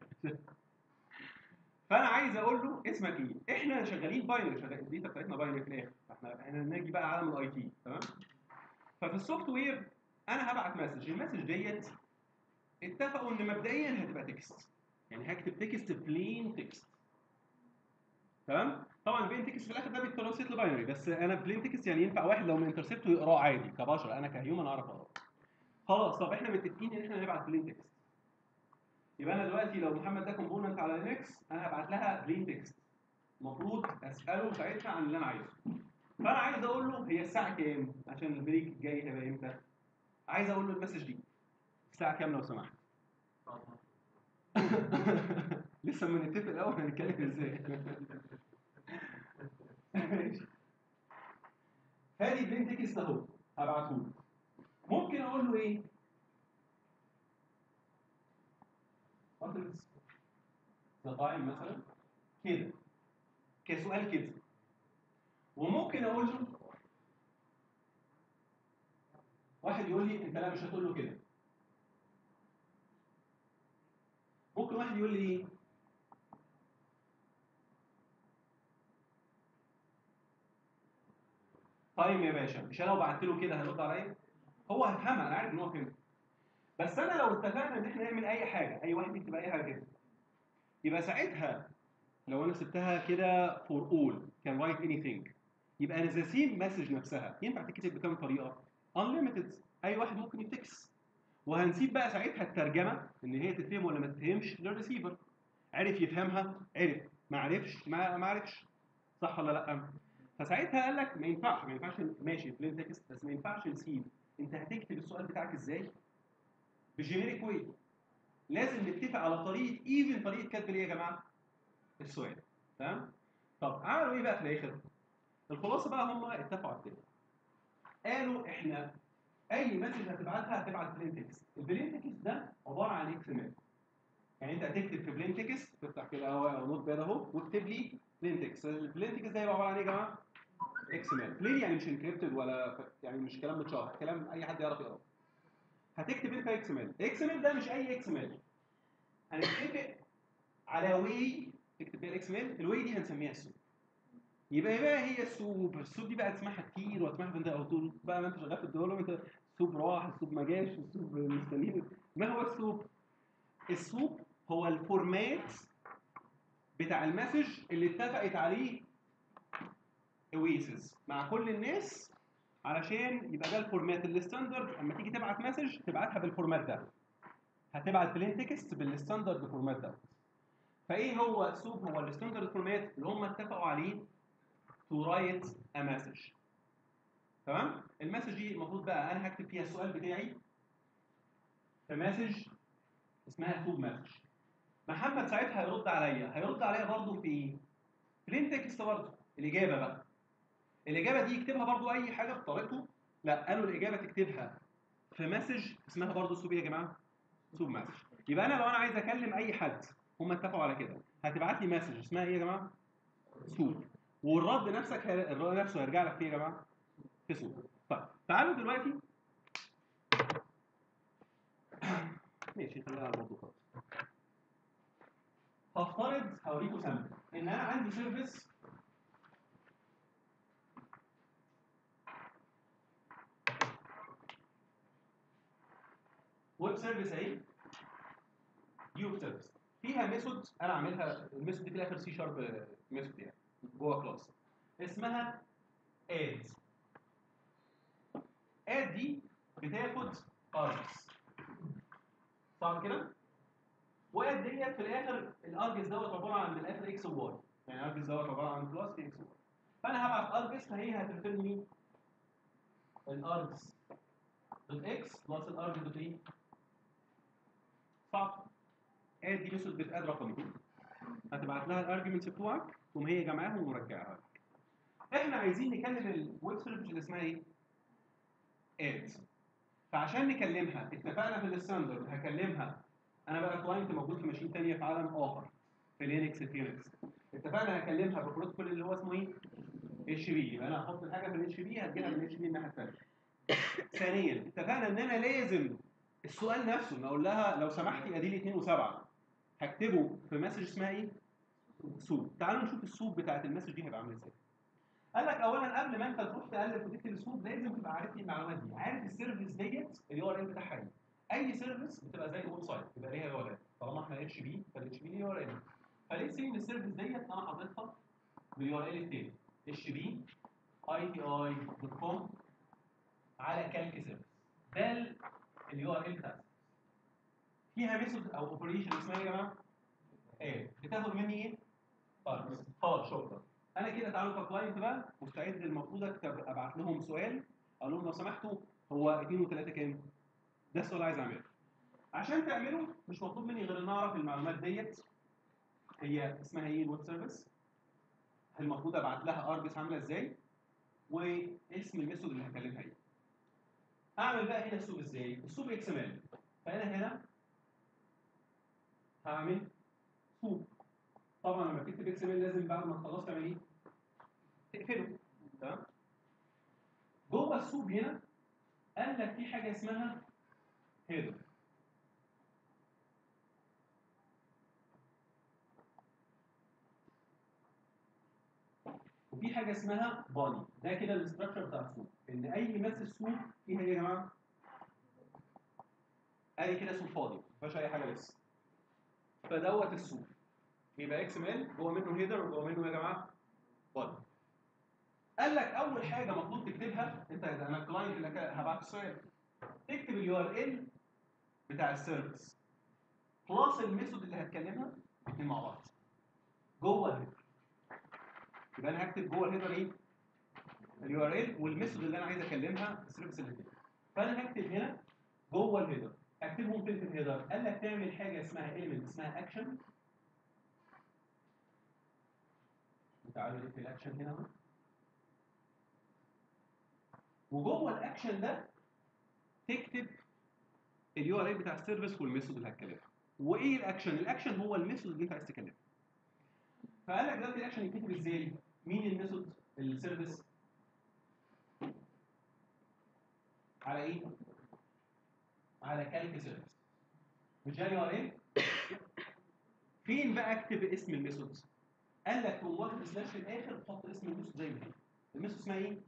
فانا عايز اقول له اسمك ايه احنا شغالين باينري شغالين الداتا بتاعتنا باينري في الاخر فاحنا احنا ناجي بقى عالم الاي تي تمام ففي السوفت وير انا هبعت مسج المسج ديت اتفقوا ان مبدئيا هتبقى تكست يعني هكتب تكست بلين تكست تمام طبعا البلين تكست في الاخر ده بيترانسليت لباينري بس انا بلين تكست يعني ينفع واحد لو من انترسبته يقراه عادي كبشر انا كهيومن اعرف اقراه خلاص طب احنا متفقين ان احنا هنبعت بلين تكست يبقى انا دلوقتي لو محمد ده كومبوننت على لينكس انا هبعت لها بلين تكست المفروض اساله ساعتها عن اللي انا عايزه فانا عايز اقول له هي الساعه كام عشان البريك الجاي هيبقى امتى عايز اقول له المسج دي الساعه كام لو سمحت لسه ما نتفق الاول هنتكلم ازاي هادي بلين تكست اهو هبعته له ممكن اقول له ايه فترة تقايم مثلا كده كسؤال كده وممكن اقول له واحد يقول لي انت لا مش هتقول له كده ممكن واحد يقول لي ايه طيب يا باشا مش انا لو بعت له كده هيرد عليا هو هيفهمها انا عارف ان هو فهمها بس انا لو اتفقنا ان احنا نعمل اي حاجه اي واحد يكتب اي حاجه كده يبقى ساعتها لو انا سبتها كده فور اول كان رايت اني ثينج يبقى انا ذا سيم مسج نفسها ينفع تتكتب بكام طريقه unlimited اي واحد ممكن يتكس وهنسيب بقى ساعتها الترجمه ان هي تتفهم ولا ما تتفهمش للريسيفر عرف يفهمها عرف ما عرفش ما ما عرفش صح ولا لا فساعتها قال لك ما ينفعش ما ينفعش ماشي بلين تكست بس ما ينفعش نسيب انت هتكتب السؤال بتاعك ازاي بجينيريك واي لازم نتفق على طريقه ايفن طريقه كتب ايه يا جماعه السؤال تمام طب عملوا ايه بقى في الاخر الخلاصه بقى هم اتفقوا على كده قالوا احنا اي مسج هتبعتها هتبعت بلين تكست البلين تكست ده عباره عن اكس ام يعني انت هتكتب في بلين تكست تفتح كده اهو نوت باد اهو واكتب لي بلين تكست البلين تكست ده هيبقى عباره عن ايه يا جماعه اكس ام بلين يعني مش انكريبتد ولا ف... يعني مش كلام متشابه كلام اي حد يعرف يقراه هتكتب انت اكس ام اكس ام ده مش اي اكس ام هنتفق على واي تكتب فيها الاكس ام الواي دي هنسميها السوب يبقى ايه بقى هي السوب السوب دي بقى تسمعها كتير وتسمعها انت او طول بقى ما انت شغال في الديفلوبمنت انت السوب راح السوب ما جاش السوب مستنيين ما هو السوب السوب هو الفورمات بتاع المسج اللي اتفقت عليه اويسز مع كل الناس علشان يبقى ده الفورمات الستاندرد اما تيجي تبعت مسج تبعتها بالفورمات ده هتبعت بلين تكست بالستاندرد فورمات ده فايه هو سوب هو الستاندرد فورمات اللي هم اتفقوا عليه تو رايت ا مسج تمام المسج دي المفروض بقى انا هكتب فيها السؤال بتاعي في مسج اسمها سوب مسج محمد ساعتها هيرد عليا هيرد عليا برضه في ايه بلين تكست برضه الاجابه بقى الاجابه دي يكتبها برضه اي حاجه بطريقته لا قالوا الاجابه تكتبها في مسج اسمها برضه سوب إيه يا جماعه سوب مسج يبقى انا لو انا عايز اكلم اي حد هم اتفقوا على كده هتبعت لي مسج اسمها ايه يا جماعه سوب والرد نفسك هي- الرد نفسه هيرجع لك فيه يا جماعه في سوب طيب تعالوا دلوقتي ماشي خلينا على الموضوع خالص هفترض هوريكم سامبل ان انا عندي سيرفيس ويب سيرفيس اهي دي ويب سيرفيس فيها ميثود انا عاملها الميثود دي في الاخر سي شارب ميثود يعني جوه كلاس اسمها اد اد دي بتاخد ارجس صح كده؟ واد ديت في الاخر الارجس دوت عباره عن من الاخر اكس وواي يعني الارجس دوت عباره عن بلس في اكس وواي فانا هبعت ارجس فهي هترسل لي الارجس دوت اكس بلس الارجس دوت ايه؟ صح اد دي ميثود بتاد رقمين هتبعت لها الارجيومنتس بتوعك تقوم هي جمعهم ومرجعها لك احنا عايزين نكلم الويب سيرفيس اللي اسمها ايه؟ اد فعشان نكلمها اتفقنا في الستاندرد هكلمها انا بقى كلاينت موجود في ماشين ثانيه في عالم اخر في لينكس في يونكس اتفقنا هكلمها بالبروتوكول اللي هو اسمه ايه؟ اتش بي يبقى انا هحط الحاجه في الاتش بي هتجيلها من الاتش بي الناحيه الثانيه. ثانيا اتفقنا ان انا لازم السؤال نفسه ان اقول لها لو سمحتي ادي لي 2 و7 هكتبه في مسج اسمها ايه؟ سوب تعالوا نشوف السوب بتاعت المسج دي هيبقى عامل ازاي. قال لك اولا قبل ما انت تروح تالف وتكتب السوب لازم تبقى عارف لي المعلومات دي عارف السيرفيس ديت اليو ار ال بتاعها ايه اي سيرفيس بتبقى زي ويب سايت بيبقى ليها يو ار ال طالما احنا اتش بي فالاتش بي ليه يو ار ال فليه سي ان السيرفيس ديت انا حاططها باليو ار ال التاني اتش بي اي تي اي دوت كوم على كالك سيرفيس ده اليو ار ال بتاعتها فيها ميثود او اوبريشن اسمها ايه يا جماعه؟ ايه بتاخد مني ايه؟ خالص خلاص شكرا انا كده تعالوا ككلاينت بقى مستعد المفروض اكتب ابعت لهم سؤال اقول لهم لو سمحتوا هو 2 و3 كام؟ ده السؤال اللي عايز اعمله عشان تعمله مش مطلوب مني غير ان اعرف المعلومات ديت هي اسمها ايه الويب سيرفيس المفروض ابعت لها ارجس عامله ازاي واسم الميثود اللي هكلمها ايه اعمل بقى هنا السوب ازاي السوب اكس ام ال فانا هنا هعمل سوب طبعا لما تكتب اكس ام ال لازم بعد ما تخلص تعمل ايه تقفله تمام جوه السوب هنا قال لك في حاجه اسمها هيدر وفي حاجه اسمها بادي ده كده الاستراكشر بتاع السوق ان اي مسج سوق فيها ايه يا جماعه ادي كده سوق فاضي ما فيهاش اي حاجه لسه فدوت السوق يبقى اكس ام ال جوه منه هيدر وجوه منه يا جماعه بادي قال لك اول حاجه المفروض تكتبها انت انا الكلاينت اللي هبعت السؤال تكتب اليو ار ال بتاع السيرفيس بلس الميثود اللي هتكلمها الاثنين مع بعض جوه الهيدر يبقى انا هكتب جوه الهيدر ايه؟ اليو ار ال والميثود اللي انا عايز اكلمها السيرفيس اللي كده فانا هكتب هنا جوه الهيدر اكتبهم فين في الهيدر؟ قال لك تعمل حاجه اسمها element اسمها اكشن تعالوا نكتب الاكشن هنا اهو وجوه الاكشن ده تكتب اليو ار ال بتاع السيرفيس والميثود اللي هتكلمها وايه الاكشن الاكشن هو الميثود اللي انت عايز تكلمها فقال لك دلوقتي الاكشن يتكتب ازاي مين الميثود السيرفيس على ايه على كالك سيرفيس مش ده اليو ار ال فين بقى اكتب اسم الميثود قال لك تقوم واخد سلاش في الاخر تحط اسم الميثود زي ما هي الميثود اسمها ايه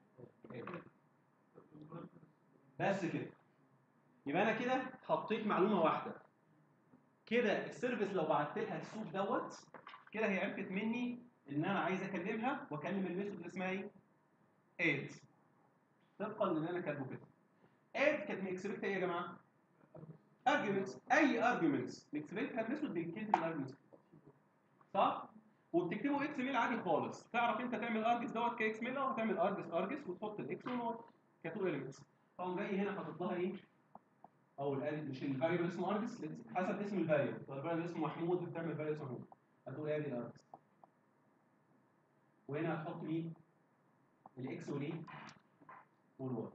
بس كده يبقى انا كده حطيت معلومه واحده كده السيرفيس لو بعت لها السوق دوت كده هي عرفت مني ان انا عايز اكلمها واكلم الميثود اللي اسمها ايه اد طبقا للي انا كاتبه كده اد كانت ميكسبكت ايه يا جماعه arguments اي arguments ميكسبكت الميثود بيتكتب الارجيومنتس صح وبتكتبه اكس ميل عادي خالص تعرف انت تعمل ارجس دوت كاكس ميل او تعمل ارجس ارجس وتحط الاكس والواي كتو اليمنتس طبعا جاي هنا حاطط لها ايه او ال مش الفاريبل اسمه ارجس حسب اسم الفاريبل الفاريبل اسمه محمود بتعمل فاريبل اسمه محمود هتقول ادي الارجس وهنا هتحط مين الاكس والايه والواي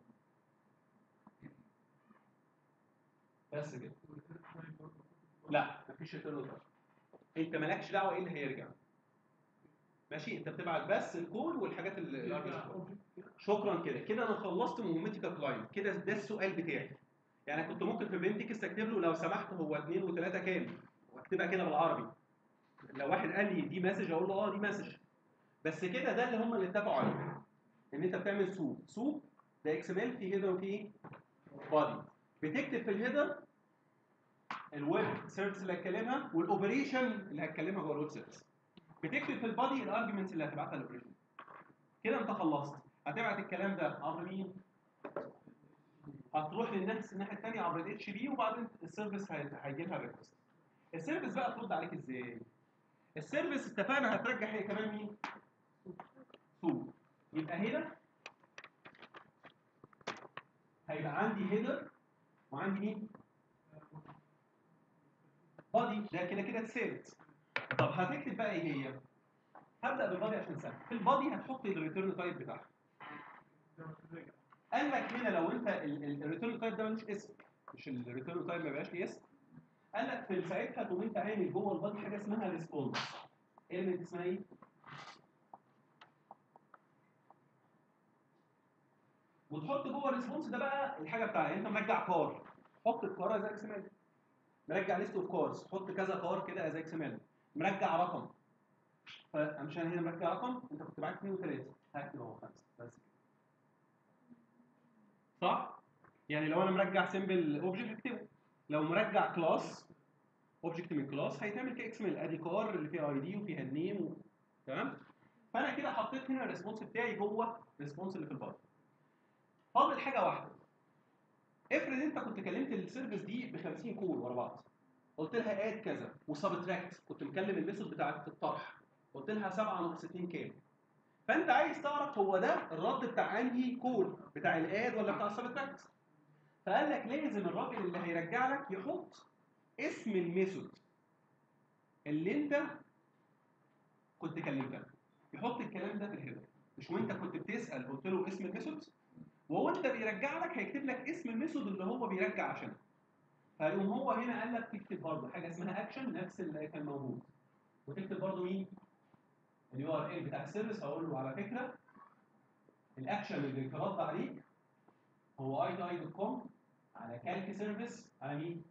بس كده لا مفيش ريتيرن تايب انت مالكش دعوه ايه اللي هيرجع ماشي انت بتبعت بس الكود والحاجات اللي الارجس شكرا كده كده انا خلصت مهمتي ككلاينت كده ده السؤال بتاعي يعني كنت ممكن في بنتكست اكتب له لو سمحت هو 2 و3 كام واكتبها كده بالعربي لو واحد قال لي دي مسج اقول له اه دي مسج بس كده ده اللي هم اللي اتفقوا عليه ان انت بتعمل سوب سوب ده اكس ام ال فيه هيدر وفيه بادي بتكتب في الهيدر الويب سيرفيس اللي هتكلمها والاوبريشن اللي هتكلمها جوه الويب سيرفيس بتكتب في البادي الارجيومنتس اللي هتبعتها الاوبريشن كده انت خلصت هتبعت الكلام ده عبر مين؟ هتروح للناس الناحيه الثانيه عبر الاتش بي وبعدين السيرفيس هيجي لها ريكوست السيرفيس بقى ترد عليك ازاي؟ السيرفيس اتفقنا هترجع هي كمان مين؟ سوق يبقى هنا هيبقى عندي هيدر وعندي مين؟ بادي ده كده كده اتثابت طب هتكتب بقى ايه هي؟ هبدا بالبادي عشان سهل في البادي هتحط الريتيرن تايب بتاعها قال لك هنا لو انت الريتيرن تايب ده ملوش اسم مش الريتيرن تايب ما بقاش ليه اسم قال لك في ساعتها تقوم انت عامل جوه البادي حاجه اسمها ريسبونس ايه اسمها ايه؟ وتحط جوه الريسبونس ده بقى الحاجه بتاعها انت مرجع كار حط الكار زي اكس ام ال مرجع ليست اوف كارز حط كذا كار كده زي اكس ام ال مرجع رقم فمش انا هنا مرجع رقم انت كنت معاك 2 و3 هكتب اهو 5 بس كده صح؟ يعني لو انا مرجع سيمبل اوبجكت هكتبه لو مرجع كلاس اوبجكت من كلاس هيتعمل كاكس ام ال ادي كار اللي فيها اي دي وفيها النيم و... تمام؟ فانا كده حطيت هنا الريسبونس بتاعي جوه الريسبونس اللي في البادي فاضل حاجه واحده افرض انت كنت كلمت السيرفيس دي ب 50 كول ورا بعض قلت لها اد كذا وسبتراكت كنت مكلم الميثود بتاعت الطرح قلت لها 7 ناقص 2 كام فانت عايز تعرف هو ده الرد بتاع انهي كول بتاع الاد ولا بتاع السبتراكت فقال لك لازم الراجل اللي هيرجع لك يحط اسم الميثود اللي انت كنت كلمتها يحط الكلام ده في الهيدر مش وانت كنت بتسال قلت له اسم الميثود وهو انت بيرجع لك هيكتب لك اسم الميثود اللي هو بيرجع عشانه فيقوم هو هنا قال لك تكتب برضه حاجه اسمها اكشن نفس اللي كان موجود وتكتب برضه مين اليو ار ال بتاع السيرفيس هقول له على فكره الاكشن اللي بيترد عليك هو اي اي دوت كوم على كالك سيرفيس على مين؟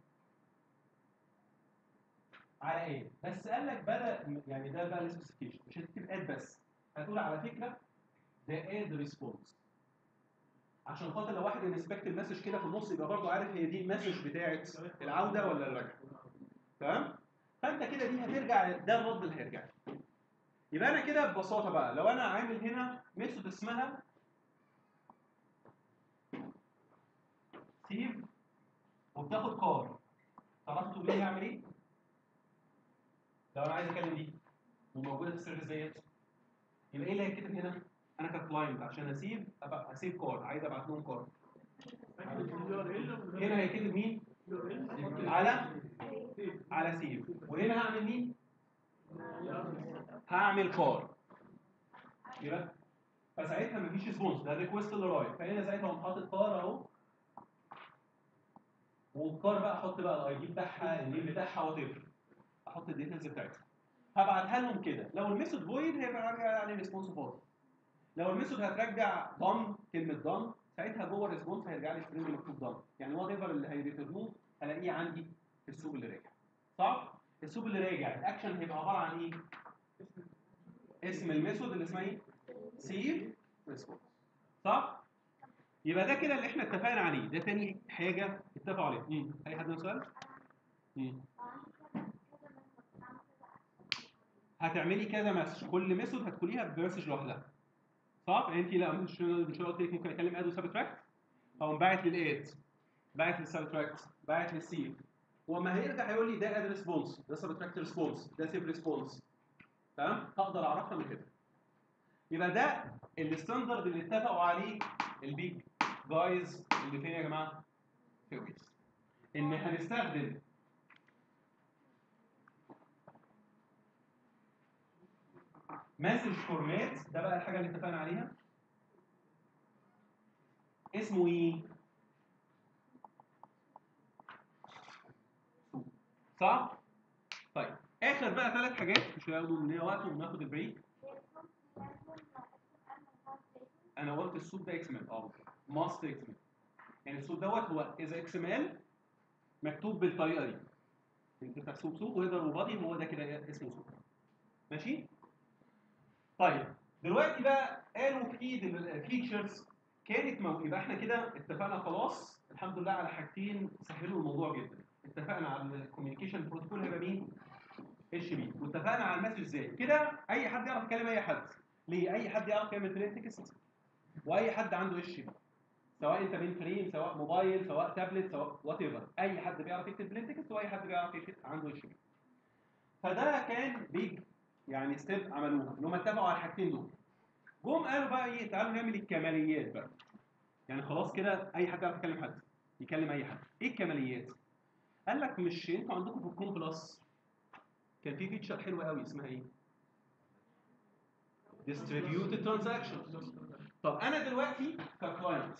على ايه؟ بس قال لك بدا يعني ده بقى السبيسيفيكيشن مش هتكتب اد بس هتقول على فكره ده اد ريسبونس عشان خاطر لو واحد انسبكت المسج كده في النص يبقى برضه عارف هي دي المسج بتاعت العوده ولا الرجعه تمام فانت كده دي هترجع ده الرد اللي هيرجع يبقى انا كده ببساطه بقى لو انا عامل هنا ميثود اسمها سيف وبتاخد كار تعرفوا تقولوا لي اعمل ايه؟ لو انا عايز اكلم دي وموجوده في السيرفيس ديت يبقى ايه اللي هيتكتب هنا؟ انا ككلاينت عشان اسيب ابقى اسيب كار عايز ابعت لهم كار هنا هيكتب مين؟ على على سيف وهنا هعمل مين؟ هعمل كار يبقى فساعتها مفيش ريسبونس ده الريكوست اللي رايح فهنا ساعتها اقوم حاطط كار اهو والكار بقى احط بقى الاي دي بتاعها النيم بتاعها وات احط الديتيلز بتاعتها هبعتها لهم كده لو الميثود فويد هيبقى راجع عليه ريسبونس فاضي لو الميثود هترجع دون كلمه دون ساعتها جوه الريسبونس هيرجع لي سترينج مكتوب دون يعني وات ايفر اللي هيريترنوه هلاقيه عندي في السوق اللي راجع صح؟ السوق اللي راجع الاكشن هيبقى عباره عن ايه؟ اسم الميثود اللي اسمها ايه؟ سيف ريسبونس صح؟ يبقى ده كده اللي احنا اتفقنا عليه ده تاني حاجه اتفقوا عليها امم اي حد عنده سؤال؟ امم هتعملي كذا مسج كل مسج هتدخليها بمسج لوحدها صح انت لا مش مش قلت لك ممكن اكلم اد وسبتراكت او باعت للاد باعت للسبتراكت باعت للسيف وما هيرجع هيقول لي ده اد ريسبونس ده سبتراكت ريسبونس ده سيف ريسبونس تمام هقدر اعرفها من كده يبقى ده الستاندرد اللي اتفقوا عليه البيج جايز اللي فين يا جماعه في ويز ان هنستخدم مسج فورمات ده بقى الحاجه اللي اتفقنا عليها اسمه ايه صح طيب اخر بقى ثلاث حاجات مش هياخدوا مننا وقت وناخد البريك انا قلت الصوت ده اكس ام اه ماست اكس ام يعني الصوت دوت هو اذا اكس ام مكتوب بالطريقه دي انت تحسب صوت ويقدر وبادي هو ده كده اسمه صوت ماشي طيب دلوقتي بقى قالوا في الفيتشرز كانت مو... يبقى احنا كده اتفقنا خلاص الحمد لله على حاجتين سهلوا الموضوع جدا اتفقنا على الكوميونيكيشن بروتوكول هيبقى مين اتش بي واتفقنا على المسج ازاي كده اي حد يعرف يكلم اي حد ليه اي حد يعرف يعمل بلين تكست واي حد عنده اتش بي سواء انت مين فريم سواء موبايل سواء تابلت سواء وات ايفر اي حد بيعرف يكتب بلين تكست واي حد بيعرف يكتب عنده اتش بي فده كان بيج يعني ستيب عملوها ان هم اتفقوا على الحاجتين دول جم قالوا بقى ايه تعالوا نعمل الكماليات بقى يعني خلاص كده اي حد يعرف يكلم حد يكلم اي حد ايه الكماليات قال لك مش انتوا عندكم في الكوم بلس كان في فيتشر حلوه قوي اسمها ايه distributed transaction طب انا دلوقتي ككلاينت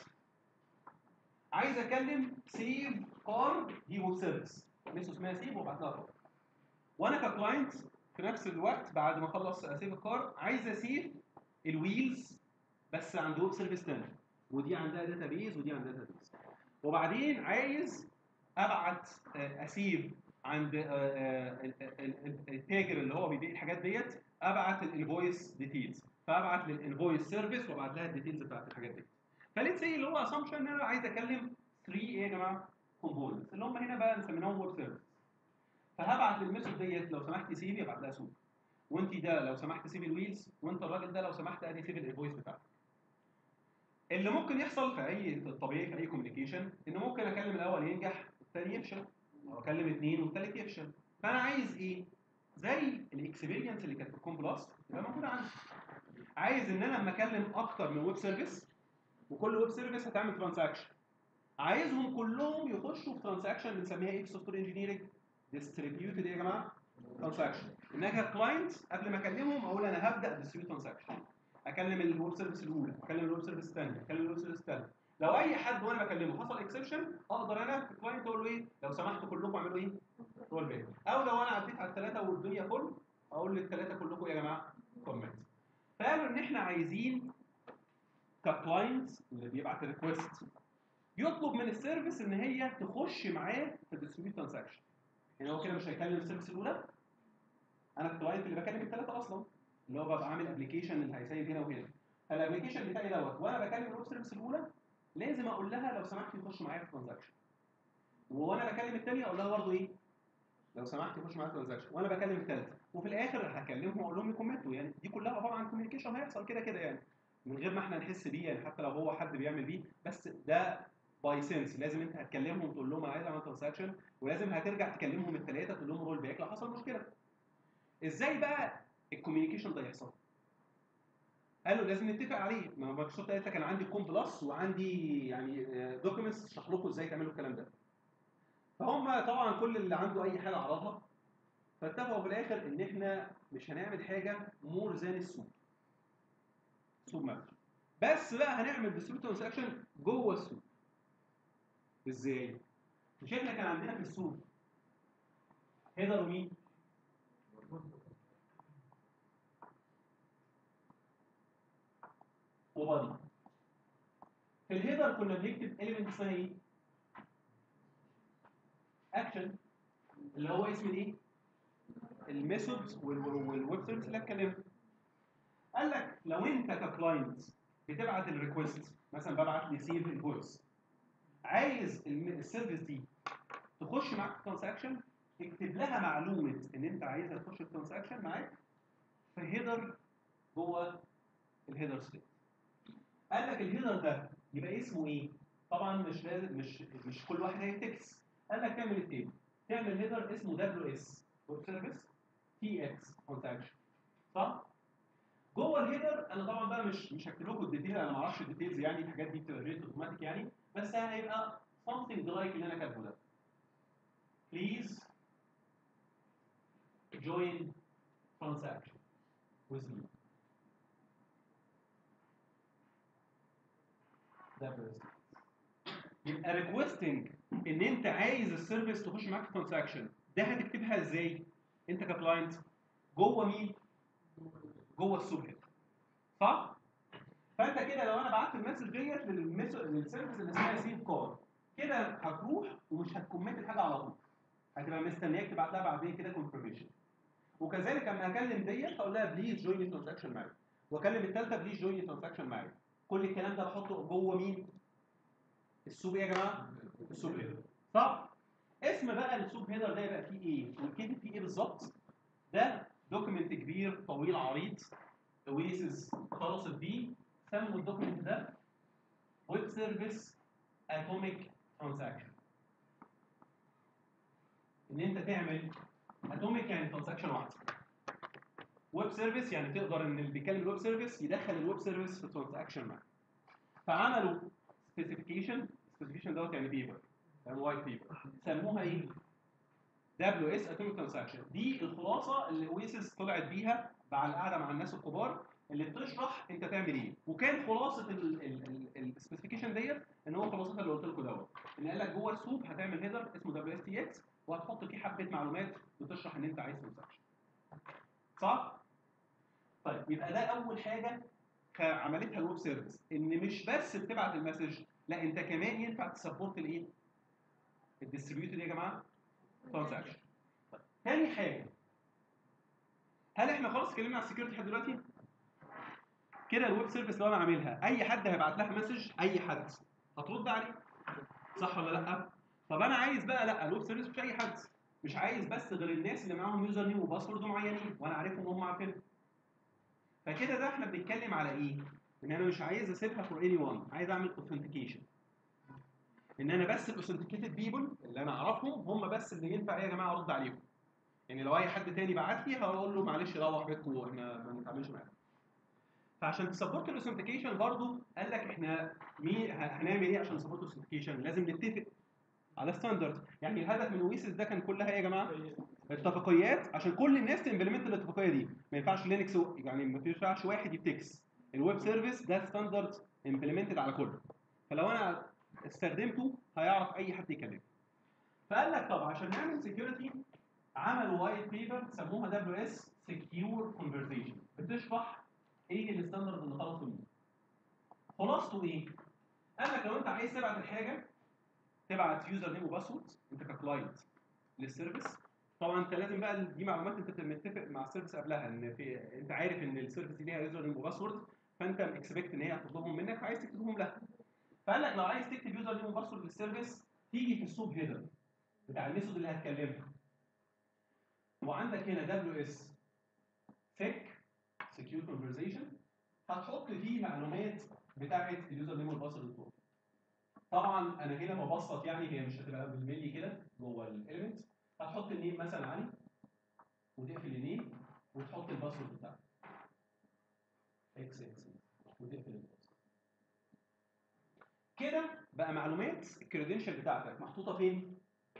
عايز اكلم سيف كار دي ويب سيرفيس ميثود اسمها سيف وابعت لها كار وانا ككلاينت في نفس الوقت بعد ما اخلص اسيف الكار عايز اسيف الويلز بس عند ويب سيرفيس تاني ودي عندها داتابيز ودي عندها داتابيز وبعدين عايز ابعت اسيف عند التاجر اللي هو بيبيع الحاجات ديت ابعت الانفويس ديتيلز فابعت للانفويس سيرفيس وابعت لها الديتيلز بتاعت الحاجات دي فليتس سي اللي هو اسامبشن ان انا عايز اكلم 3 ايه يا جماعه كومبوننتس اللي هم هنا بقى نسميناهم ويب سيرفيس فهبعت للميثود ديت لو سمحت سيبي ابعت لها سوق وانت ده لو سمحت سيبي الويلز وانت الراجل ده لو سمحت ادي سيبي الانفويس بتاعتك اللي ممكن يحصل في اي في الطبيعي في اي كوميونيكيشن ان ممكن اكلم الاول ينجح والثاني يفشل او اكلم اثنين والثالث يفشل فانا عايز ايه زي الاكسبيرينس اللي كانت في الكوم بلس تبقى موجوده عندي عايز ان انا لما اكلم اكتر من ويب سيرفيس وكل ويب سيرفيس هتعمل ترانزاكشن عايزهم كلهم يخشوا في ترانزاكشن بنسميها ايه في سوفت وير انجينيرنج ديستريبيوتد ايه يا جماعه ترانزاكشن ان انا ككلاينت قبل ما اكلمهم اقول انا هبدا ديستريبيوت ترانزاكشن اكلم الويب سيرفيس الاولى اكلم الويب سيرفيس الثانيه اكلم الويب سيرفيس الثالثه لو اي حد وانا بكلمه حصل اكسبشن اقدر انا ككلاينت اقول له ايه لو سمحتوا كلكم اعملوا ايه رول باك او لو انا عديت على الثلاثه والدنيا فل اقول للثلاثه كلكم يا جماعه كومنت فقالوا ان احنا عايزين ككلاينت اللي بيبعت ريكويست يطلب من السيرفيس ان هي تخش معاه في الديستريبيوت ترانزاكشن يعني هو كده مش هيكلم السيرفيس الاولى انا الكلاينت اللي بكلم الثلاثه اصلا اللي هو ببقى عامل ابلكيشن اللي هيسيب هنا وهنا فالابلكيشن بتاعي دوت وانا بكلم الويب سيرفيس الاولى لازم اقول لها لو سمحت يخش معايا في ترانزاكشن وانا بكلم الثانيه اقول لها برضه ايه لو سمحت يخش معايا في ترانزاكشن وانا بكلم الثالثه وفي الاخر هكلمهم واقول لهم يكومنتوا يعني دي كلها عباره عن كوميونيكيشن هيحصل كده كده يعني من غير ما احنا نحس بيه يعني حتى لو هو حد بيعمل بيه بس ده باي سنس لازم انت هتكلمهم وتقول لهم انا عايز اعمل ترانزاكشن ولازم هترجع تكلمهم الثلاثه تقول لهم رول باك لو حصل مشكله ازاي بقى الكوميونيكيشن ده يحصل قالوا لازم نتفق عليه ما مايكروسوفت قالت لك انا عندي كوم بلس وعندي يعني دوكيومنتس اشرح لكم ازاي تعملوا الكلام ده فهم طبعا كل اللي عنده اي حاجه عرضها فاتفقوا في الاخر ان احنا مش هنعمل حاجه مور ذان السوق سوق مابر بس بقى هنعمل ديستريبيوت ترانزاكشن جوه السوق ازاي مش احنا كان عندنا في السوق هيدر ومين وبادي في الهيدر كنا بنكتب اليمنت اسمها ايه اكشن اللي هو اسم الايه الميثودز والويب سيرفيس اللي اتكلمت قال لك لو انت ككلاينت بتبعت الريكوست مثلا ببعت لي سيف الفويس عايز السيرفيس دي تخش معاك في ترانزاكشن اكتب لها معلومه ان انت عايزها تخش في ترانزاكشن معاك في هيدر جوه الهيدر ستيت قال لك الهيدر ده يبقى اسمه ايه طبعا مش لازم مش مش كل واحد هيتكس قال لك تعمل اثنين تعمل هيدر اسمه دبليو اس ويب سيرفيس تي اكس ترانزاكشن صح جوه الهيدر انا طبعا بقى مش مش هكتب لكم الديتيل انا ما اعرفش الديتيلز يعني الحاجات دي بتبقى جيت اوتوماتيك يعني بس هيبقى something like اللي انا كاتبه ده please join transaction with me ده بس يبقى ريكويستنج ان انت عايز السيرفيس تخش معاك في ترانزاكشن ده هتكتبها ازاي انت ككلاينت جوه مين جوه السوب هيد صح فانت كده لو انا بعت المسج ديت للمس- للسيرفيس اللي اسمها سيف كار كده هتروح ومش هتكمت الحاجه على طول هتبقى مستنياك تبعت لها بعدين كده كونفرميشن وكذلك اما هكلم ديت هقول لها بليز جوين ترانزاكشن معايا واكلم الثالثه بليز جوين ترانزاكشن معايا كل الكلام ده بحطه جوه مين السوب ايه يا جماعه السوب هيدر صح اسم بقى السوب هيدر ده يبقى فيه ايه والكتب فيه ايه بالظبط ده دوكيمنت كبير طويل عريض اويسز خلصت بيه سموا الدوكيمنت ده ويب سيرفيس اتوميك ترانزاكشن ان انت تعمل اتوميك يعني ترانزاكشن واحده ويب سيرفيس يعني تقدر ان اللي بيتكلم الويب سيرفيس يدخل الويب سيرفيس في ترانزاكشن معاه فعملوا سبيسيفيكيشن سبيسيفيكيشن دوت يعني بيبر يعني وايت بيبر سموها ايه؟ دبليو اس اتوميك ترانزاكشن دي الخلاصه اللي اويسيس طلعت بيها مع القعده مع الناس الكبار اللي بتشرح انت تعمل ايه وكان خلاصه السبيسيفيكيشن ديت ان هو خلاصتها اللي قلت لكم دوت ان قال لك جوه السوب هتعمل هيدر اسمه دبليو اس تي اكس وهتحط فيه حبه معلومات بتشرح ان انت عايز ترانزاكشن صح؟ طيب يبقى ده اول حاجه خ- عملتها الويب سيرفيس ان مش بس بتبعت المسج لا انت كمان ينفع تسبورت الايه؟ الديستريبيوتد يا جماعه ترانزاكشن طيب تاني حاجه هل احنا خلاص اتكلمنا على السكيورتي لحد دلوقتي؟ كده الويب سيرفيس لو انا عاملها اي حد هيبعت لها مسج اي حد هترد عليه صح ولا لا؟ طب انا عايز بقى لا الويب سيرفيس مش اي حد مش عايز بس غير الناس اللي معاهم يوزر نيم وباسورد معينين وانا عارفهم وهم عارفينهم فكده ده احنا بنتكلم على ايه؟ ان انا مش عايز اسيبها فور اني ون عايز اعمل اوثنتيكيشن ان انا بس الاوثنتيكيتد بيبل اللي انا اعرفهم هم بس اللي ينفع ايه يا جماعه ارد عليهم يعني لو اي حد تاني بعت لي هقول له معلش روح بيتكم احنا ما بنتعاملش معاك فعشان تسبورت الاوثنتيكيشن برضو قال لك احنا مين هنعمل ايه عشان نسبورت الاوثنتيكيشن لازم نتفق على ستاندرد يعني الهدف من اويسيس ده كان كلها ايه يا جماعه اتفاقيات عشان كل الناس تمبلمنت الاتفاقيه دي ما ينفعش لينكس يعني ما ينفعش واحد يفتكس الويب سيرفيس ده ستاندرد امبلمنتد على كله فلو انا استخدمته هيعرف اي حد يكلمه فقال لك طب عشان نعمل سكيورتي عملوا وايت بيبر سموها دبليو اس سكيور كونفرزيشن بتشرح ايه الستاندرد اللي خلصوا بيه خلاصته ايه؟ قال لك لو انت عايز تبعت الحاجه تبعت يوزر نيم وباسورد انت ككلاينت للسيرفيس طبعا انت لازم بقى دي معلومات انت بتبقى متفق مع السيرفيس قبلها ان في انت عارف ان السيرفيس دي ليها يوزر نيم وباسورد فانت اكسبكت ان هي هتطلبهم منك فعايز تكتبهم لها فقال لك لو عايز تكتب يوزر نيم وباسورد للسيرفيس تيجي في السوب هيدر بتاع الميثود اللي هتكلمها وعندك هنا دبليو اس سيك سكيور كونفرزيشن هتحط فيه معلومات بتاعه اليوزر نيم والباسورد بتوعه طبعا انا هنا ببسط يعني هي مش هتبقى بالملي كده جوه الاليمنت هتحط النيم مثلا علي وتقفل النيم وتحط الباسورد بتاعك اكس اكس وتقفل الباسورد كده بقى معلومات الكريدنشال بتاعتك محطوطه فين؟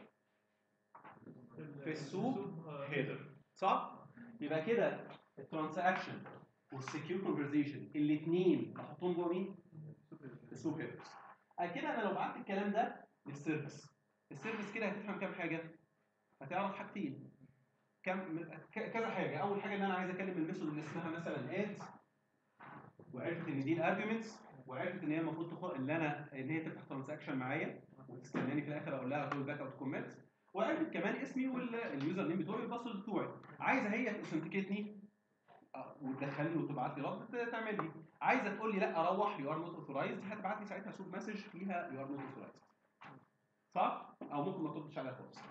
في السوب هيدر صح؟ يبقى كده الترانزاكشن والسكيور كونفرزيشن الاثنين بحطهم جوه مين؟ السوب هيدرز كده انا لو بعت الكلام ده للسيرفيس السيرفيس كده هتفهم كام حاجه؟ هتعرف حاجتين كم ك- كذا حاجه اول حاجه ان انا عايز اكلم الميثود اللي اسمها مثلا اد وعرفت ان دي الارجيومنتس وعرفت ان هي المفروض تخ... ان انا ان هي تفتح ترانزاكشن معايا وتستناني في الاخر اقول لها تقول باك اوت كومنت وعرفت كمان اسمي واليوزر نيم بتوعي والباسورد بتوعي عايزه هي تثنتيكيتني وتدخلني وتبعت لي رد تعمل لي عايزه تقول لي لا روح يو ار نوت اوثرايزد هتبعت لي ساعتها سوب مسج فيها يو ار نوت اوثرايزد صح او ممكن ما تردش عليها خالص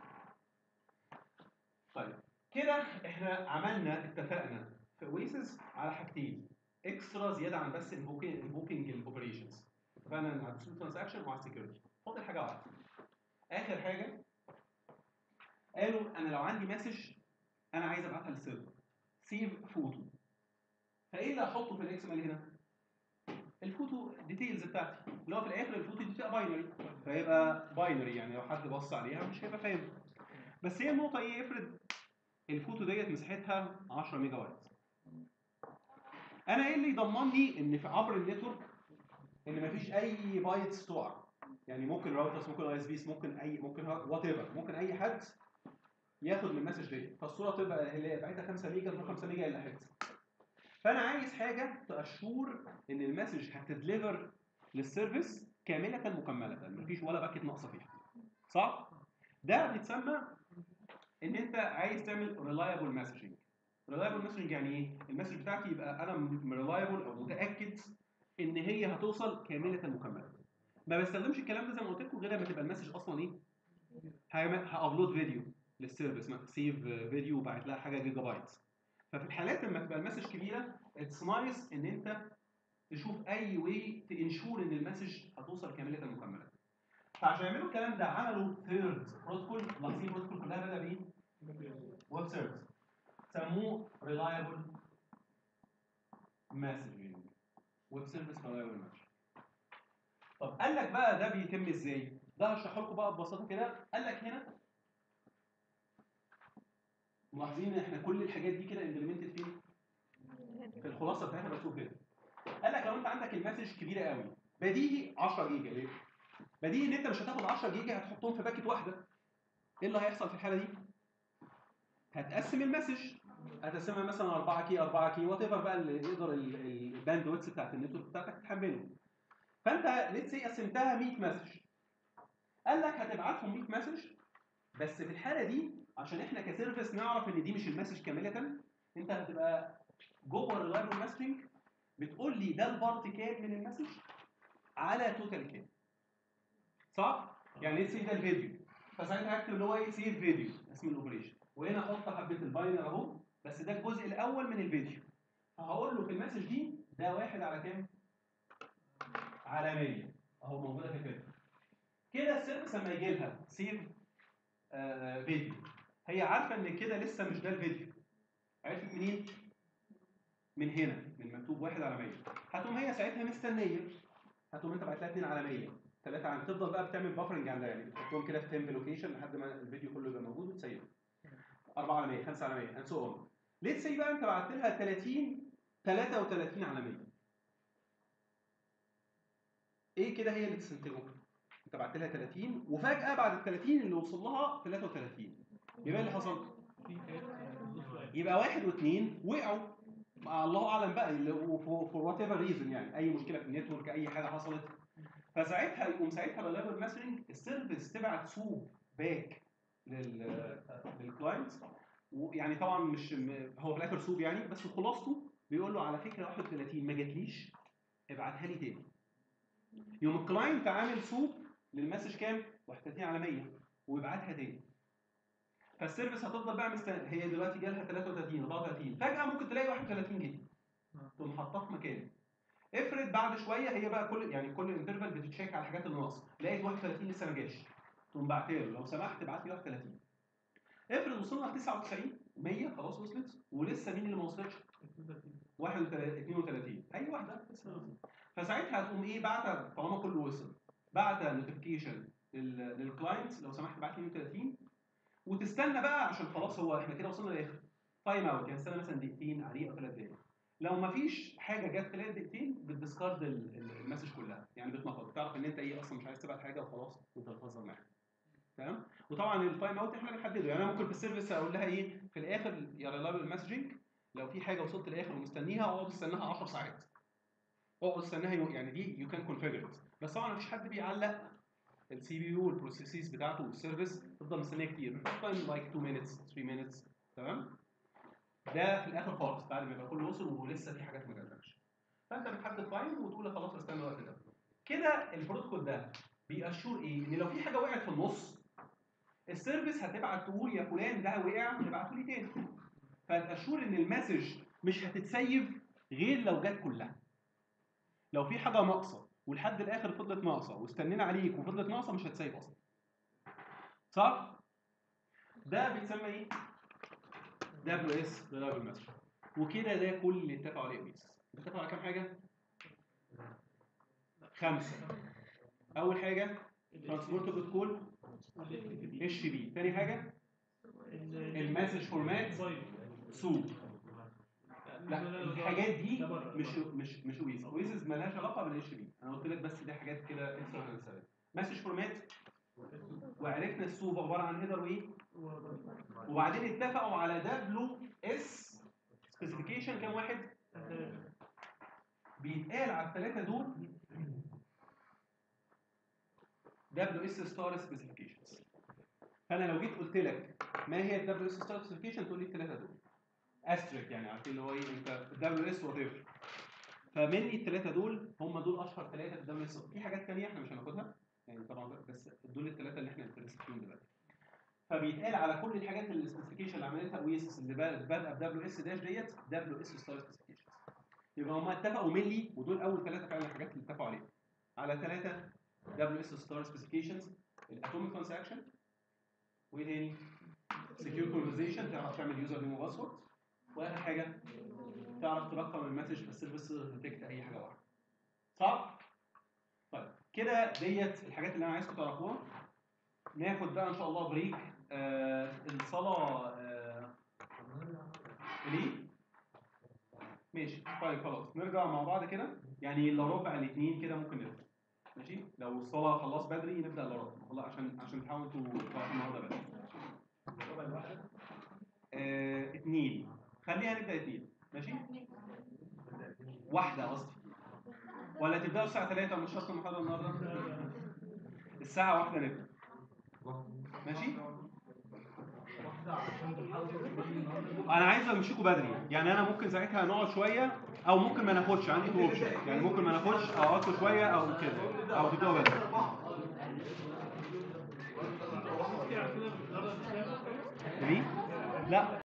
طيب كده احنا عملنا اتفقنا في اويسز على حاجتين اكسترا زياده عن بس انفوكينج انفوكينج الاوبريشنز اتفقنا ان على الديسبيوت ترانزاكشن وعلى السكيورتي فاضل حاجه واحده اخر حاجه قالوا انا لو عندي مسج انا عايز ابعتها للسيرفر سيف فوتو فايه اللي هحطه في الاكس ام ال هنا؟ الفوتو ديتيلز بتاعتي اللي هو في الاخر الفوتو دي بتبقى باينري فيبقى باينري يعني لو حد بص عليها مش هيبقى فاهم بس هي النقطه ايه افرض الفوتو ديت مساحتها 10 ميجا بايت انا ايه اللي يضمني ان في عبر النتورك ان مفيش اي بايتس تقع يعني ممكن راوترز ممكن اي اس بيس ممكن اي ممكن وات ايفر ممكن اي حد ياخد من المسج دي فالصوره تبقى اللي هي بتاعتها 5 ميجا تروح 5 ميجا الا حته فانا عايز حاجه تاشور ان المسج هتدليفر للسيرفيس كامله مكمله مفيش ولا باكت ناقصه فيها صح ده بيتسمى ان انت عايز تعمل ريلايبل مسجنج ريلايبل مسجنج يعني ايه المسج بتاعتي يبقى انا ريلايبل او متاكد ان هي هتوصل كامله مكمله ما بستخدمش الكلام ده زي ما قلت لكم غير لما تبقى المسج اصلا ايه هابلود فيديو للسيرفيس سيف فيديو وبعت لها حاجه جيجا بايت ففي الحالات لما تبقى المسج كبيره اتس نايس ان انت تشوف اي واي تنشور ان المسج هتوصل كامله مكمله فعشان يعملوا الكلام ده عملوا ثيرد بروتوكول لاحظين البروتوكول كلها بدا بايه؟ ويب سيرفيس سموه ريلايبل مسجنج ويب سيرفيس ريلايبل مسجنج طب قال لك بقى ده بيتم ازاي؟ ده هشرحه لكم بقى ببساطه كده قال لك هنا ملاحظين ان احنا كل الحاجات دي كده امبلمنتد فين؟ في الخلاصه بتاعتها مكتوب كده قال لك لو انت عندك المسج كبيره قوي بديهي 10 جيجا ليه؟ بديهي ان انت مش هتاخد 10 جيجا هتحطهم في باكت واحده ايه اللي هيحصل في الحاله دي؟ هتقسم المسج هتقسمها مثلا 4 كي 4 كي وات ايفر بقى اللي يقدر الباند ويتس بتاعت النتورك بتاعتك تحمله فانت ليتس سي قسمتها 100 مسج قال لك هتبعتهم 100 مسج بس في الحاله دي عشان احنا كسيرفيس نعرف ان دي مش المسج كامله انت هتبقى جوه الريلايبل مسجنج بتقول لي ده البارت كام من المسج على توتال كام صح؟ يعني سي ده الفيديو فساعتها هكتب اللي هو ايه سيف فيديو اسم الاوبريشن وهنا احط حبه الباينر اهو بس ده الجزء الاول من الفيديو فهقول له في المسج دي ده واحد على كام؟ على 100 اهو موجوده في الفيديو كده السيرفيس لما يجي لها سيف آه فيديو هي عارفه ان كده لسه مش ده الفيديو عرفت منين؟ من هنا من مكتوب واحد على 100 هتقوم هي ساعتها مستنيه هتقوم انت بعت لها 2 على 100 3 على تفضل بقى بتعمل بافرنج عندها يعني تحطهم كده في تيمب لوكيشن لحد ما الفيديو كله يبقى موجود وتسيبه 4 على 100 5 على 100 اند سو اون ليتس سي بقى انت بعت لها 30 33 على 100 ايه كده هي اللي تستنتجه؟ انت بعت لها 30 وفجاه بعد ال 30 اللي وصل لها 33 يبقى اللي حصل يبقى واحد واثنين وقعوا مع الله اعلم بقى فور وات ايفر ريزون يعني اي مشكله في النتورك اي حاجه حصلت فساعتها يقوم ساعتها بالليفل مسجنج السيرفيس تبعت سوب باك لل للكلاينت ويعني طبعا مش هو في الاخر سوب يعني بس خلاصته بيقول له على فكره 31 ما جاتليش ابعتها لي تاني يوم الكلاينت عامل سوب للمسج كام 31 على 100 ويبعتها تاني فالسيرفيس هتفضل بقى مستنى هي دلوقتي جالها 33 34 فجاه ممكن تلاقي 31 جه تقوم حاطاه في مكان افرض بعد شويه هي بقى كل يعني كل انترفال بتتشيك على الحاجات اللي ناقصه لقيت 31 لسه ما جاش تقوم بعتها له لو سمحت ابعت لي 31 افرض وصلنا ل 99 100 خلاص وصلت ولسه مين اللي ما وصلتش 31 32 اي واحده لسه ما وصلت فساعتها هتقوم ايه بعت طالما كله وصل بعت نوتيفيكيشن للكلاينت لو سمحت ابعت لي 32 وتستنى بقى عشان خلاص هو احنا كده وصلنا لاخر تايم اوت يعني استنى مثلا دقيقتين عليه او ثلاث دقايق لو ما فيش حاجه جت خلال دقيقتين بتديسكارد المسج كلها يعني بتنفض بتعرف ان انت ايه اصلا مش عايز تبعت حاجه وخلاص وانت بتهزر معاها تمام وطبعا التايم اوت احنا بنحدده يعني انا ممكن في السيرفيس اقول لها ايه في الاخر يا ريلابل مسجنج لو في حاجه وصلت الاخر ومستنيها اقعد استناها 10 ساعات اقعد استناها يعني دي يو كان كونفيجر بس طبعا مفيش حد بيعلق السي بي يو والبروسيسز بتاعته والسيرفيس تفضل مستنيه كتير تايم لايك 2 مينتس 3 مينتس تمام ده في الاخر خالص بعد ما يبقى كله وصل ولسه في حاجات ما جاتلكش فانت بتحدد تايم وتقول خلاص استنى الوقت ده كده البروتوكول ده بيأشور ايه ان لو في حاجه وقعت في النص السيرفيس هتبعت تقول يا فلان ده وقع ابعته لي تاني فتأشور ان المسج مش هتتسيف غير لو جت كلها لو في حاجه ناقصه ولحد الاخر فضلت ناقصه واستنينا عليك وفضلت ناقصه مش هتسيب اصلا صح ده بيتسمى ايه دبليو اس ريلايبل مسج وكده ده كل اللي اتفقوا عليه بيس اتفقوا على كام حاجه خمسه اول حاجه ترانسبورت بروتوكول اتش بي تاني حاجه المسج فورمات سوب لا الحاجات دي مش مش مش ويز ويز مالهاش علاقه بالاتش بي انا قلت لك بس دي حاجات كده اكسترا مسج فورمات وعرفنا السوب عباره عن هيدر وايه وبعدين اتفقوا على دبليو اس سبيسيفيكيشن كام واحد بيتقال على الثلاثه دول دبليو اس ستار سبيسيفيكيشنز فانا لو جيت قلت لك ما هي الدبليو اس ستار سبيسيفيكيشن تقول لي الثلاثه دول استريك يعني عارفين اللي هو ايه انت الدبليو اس وات ايفر فمني الثلاثه دول هم دول اشهر ثلاثه في الدبليو اس في حاجات ثانيه احنا مش هناخدها يعني طبعا بس دول الثلاثه اللي احنا انترست فيهم دلوقتي فبيتقال على كل الحاجات اللي السبيسيفيكيشن اللي عملتها اويسس اللي باد- بادئه بدبليو اس داش ديت دبليو اس ستار سبيسيفيكيشنز يبقى هم اتفقوا ملي ودول اول ثلاثه فعلا الحاجات اللي اتفقوا عليها على ثلاثه دبليو اس ستار سبيسيفيكيشنز الاتوميك ترانزاكشن وايه تاني؟ سكيور كونفرزيشن تعرف تعمل يوزر نيم وباسورد واخر حاجه تعرف ترقم المسج في السيرفيس ديتكت اي حاجه واحده صح؟ طيب كده ديت الحاجات اللي انا عايزكم تعرفوها ناخد بقى ان شاء الله بريك آه الصلاه آه ليه؟ ماشي طيب خلاص نرجع مع بعض كده يعني الا ربع الاثنين كده ممكن نبدا ماشي لو الصلاه خلاص بدري نبدا الا ربع والله عشان عشان تحاولوا توقفوا النهارده بدري آه اثنين خليها نبدا اثنين ماشي واحده قصدي ولا تبداوا الساعه 3 مش شرط المحاضره النهارده الساعه واحدة نبدا ماشي انا عايز امشيكوا بدري يعني انا ممكن ساعتها نقعد شويه او ممكن ما ناخدش عندي تو اوبشن يعني ممكن ما ناخدش او اقعدوا شويه او كده او تبداوا بدري ايه لا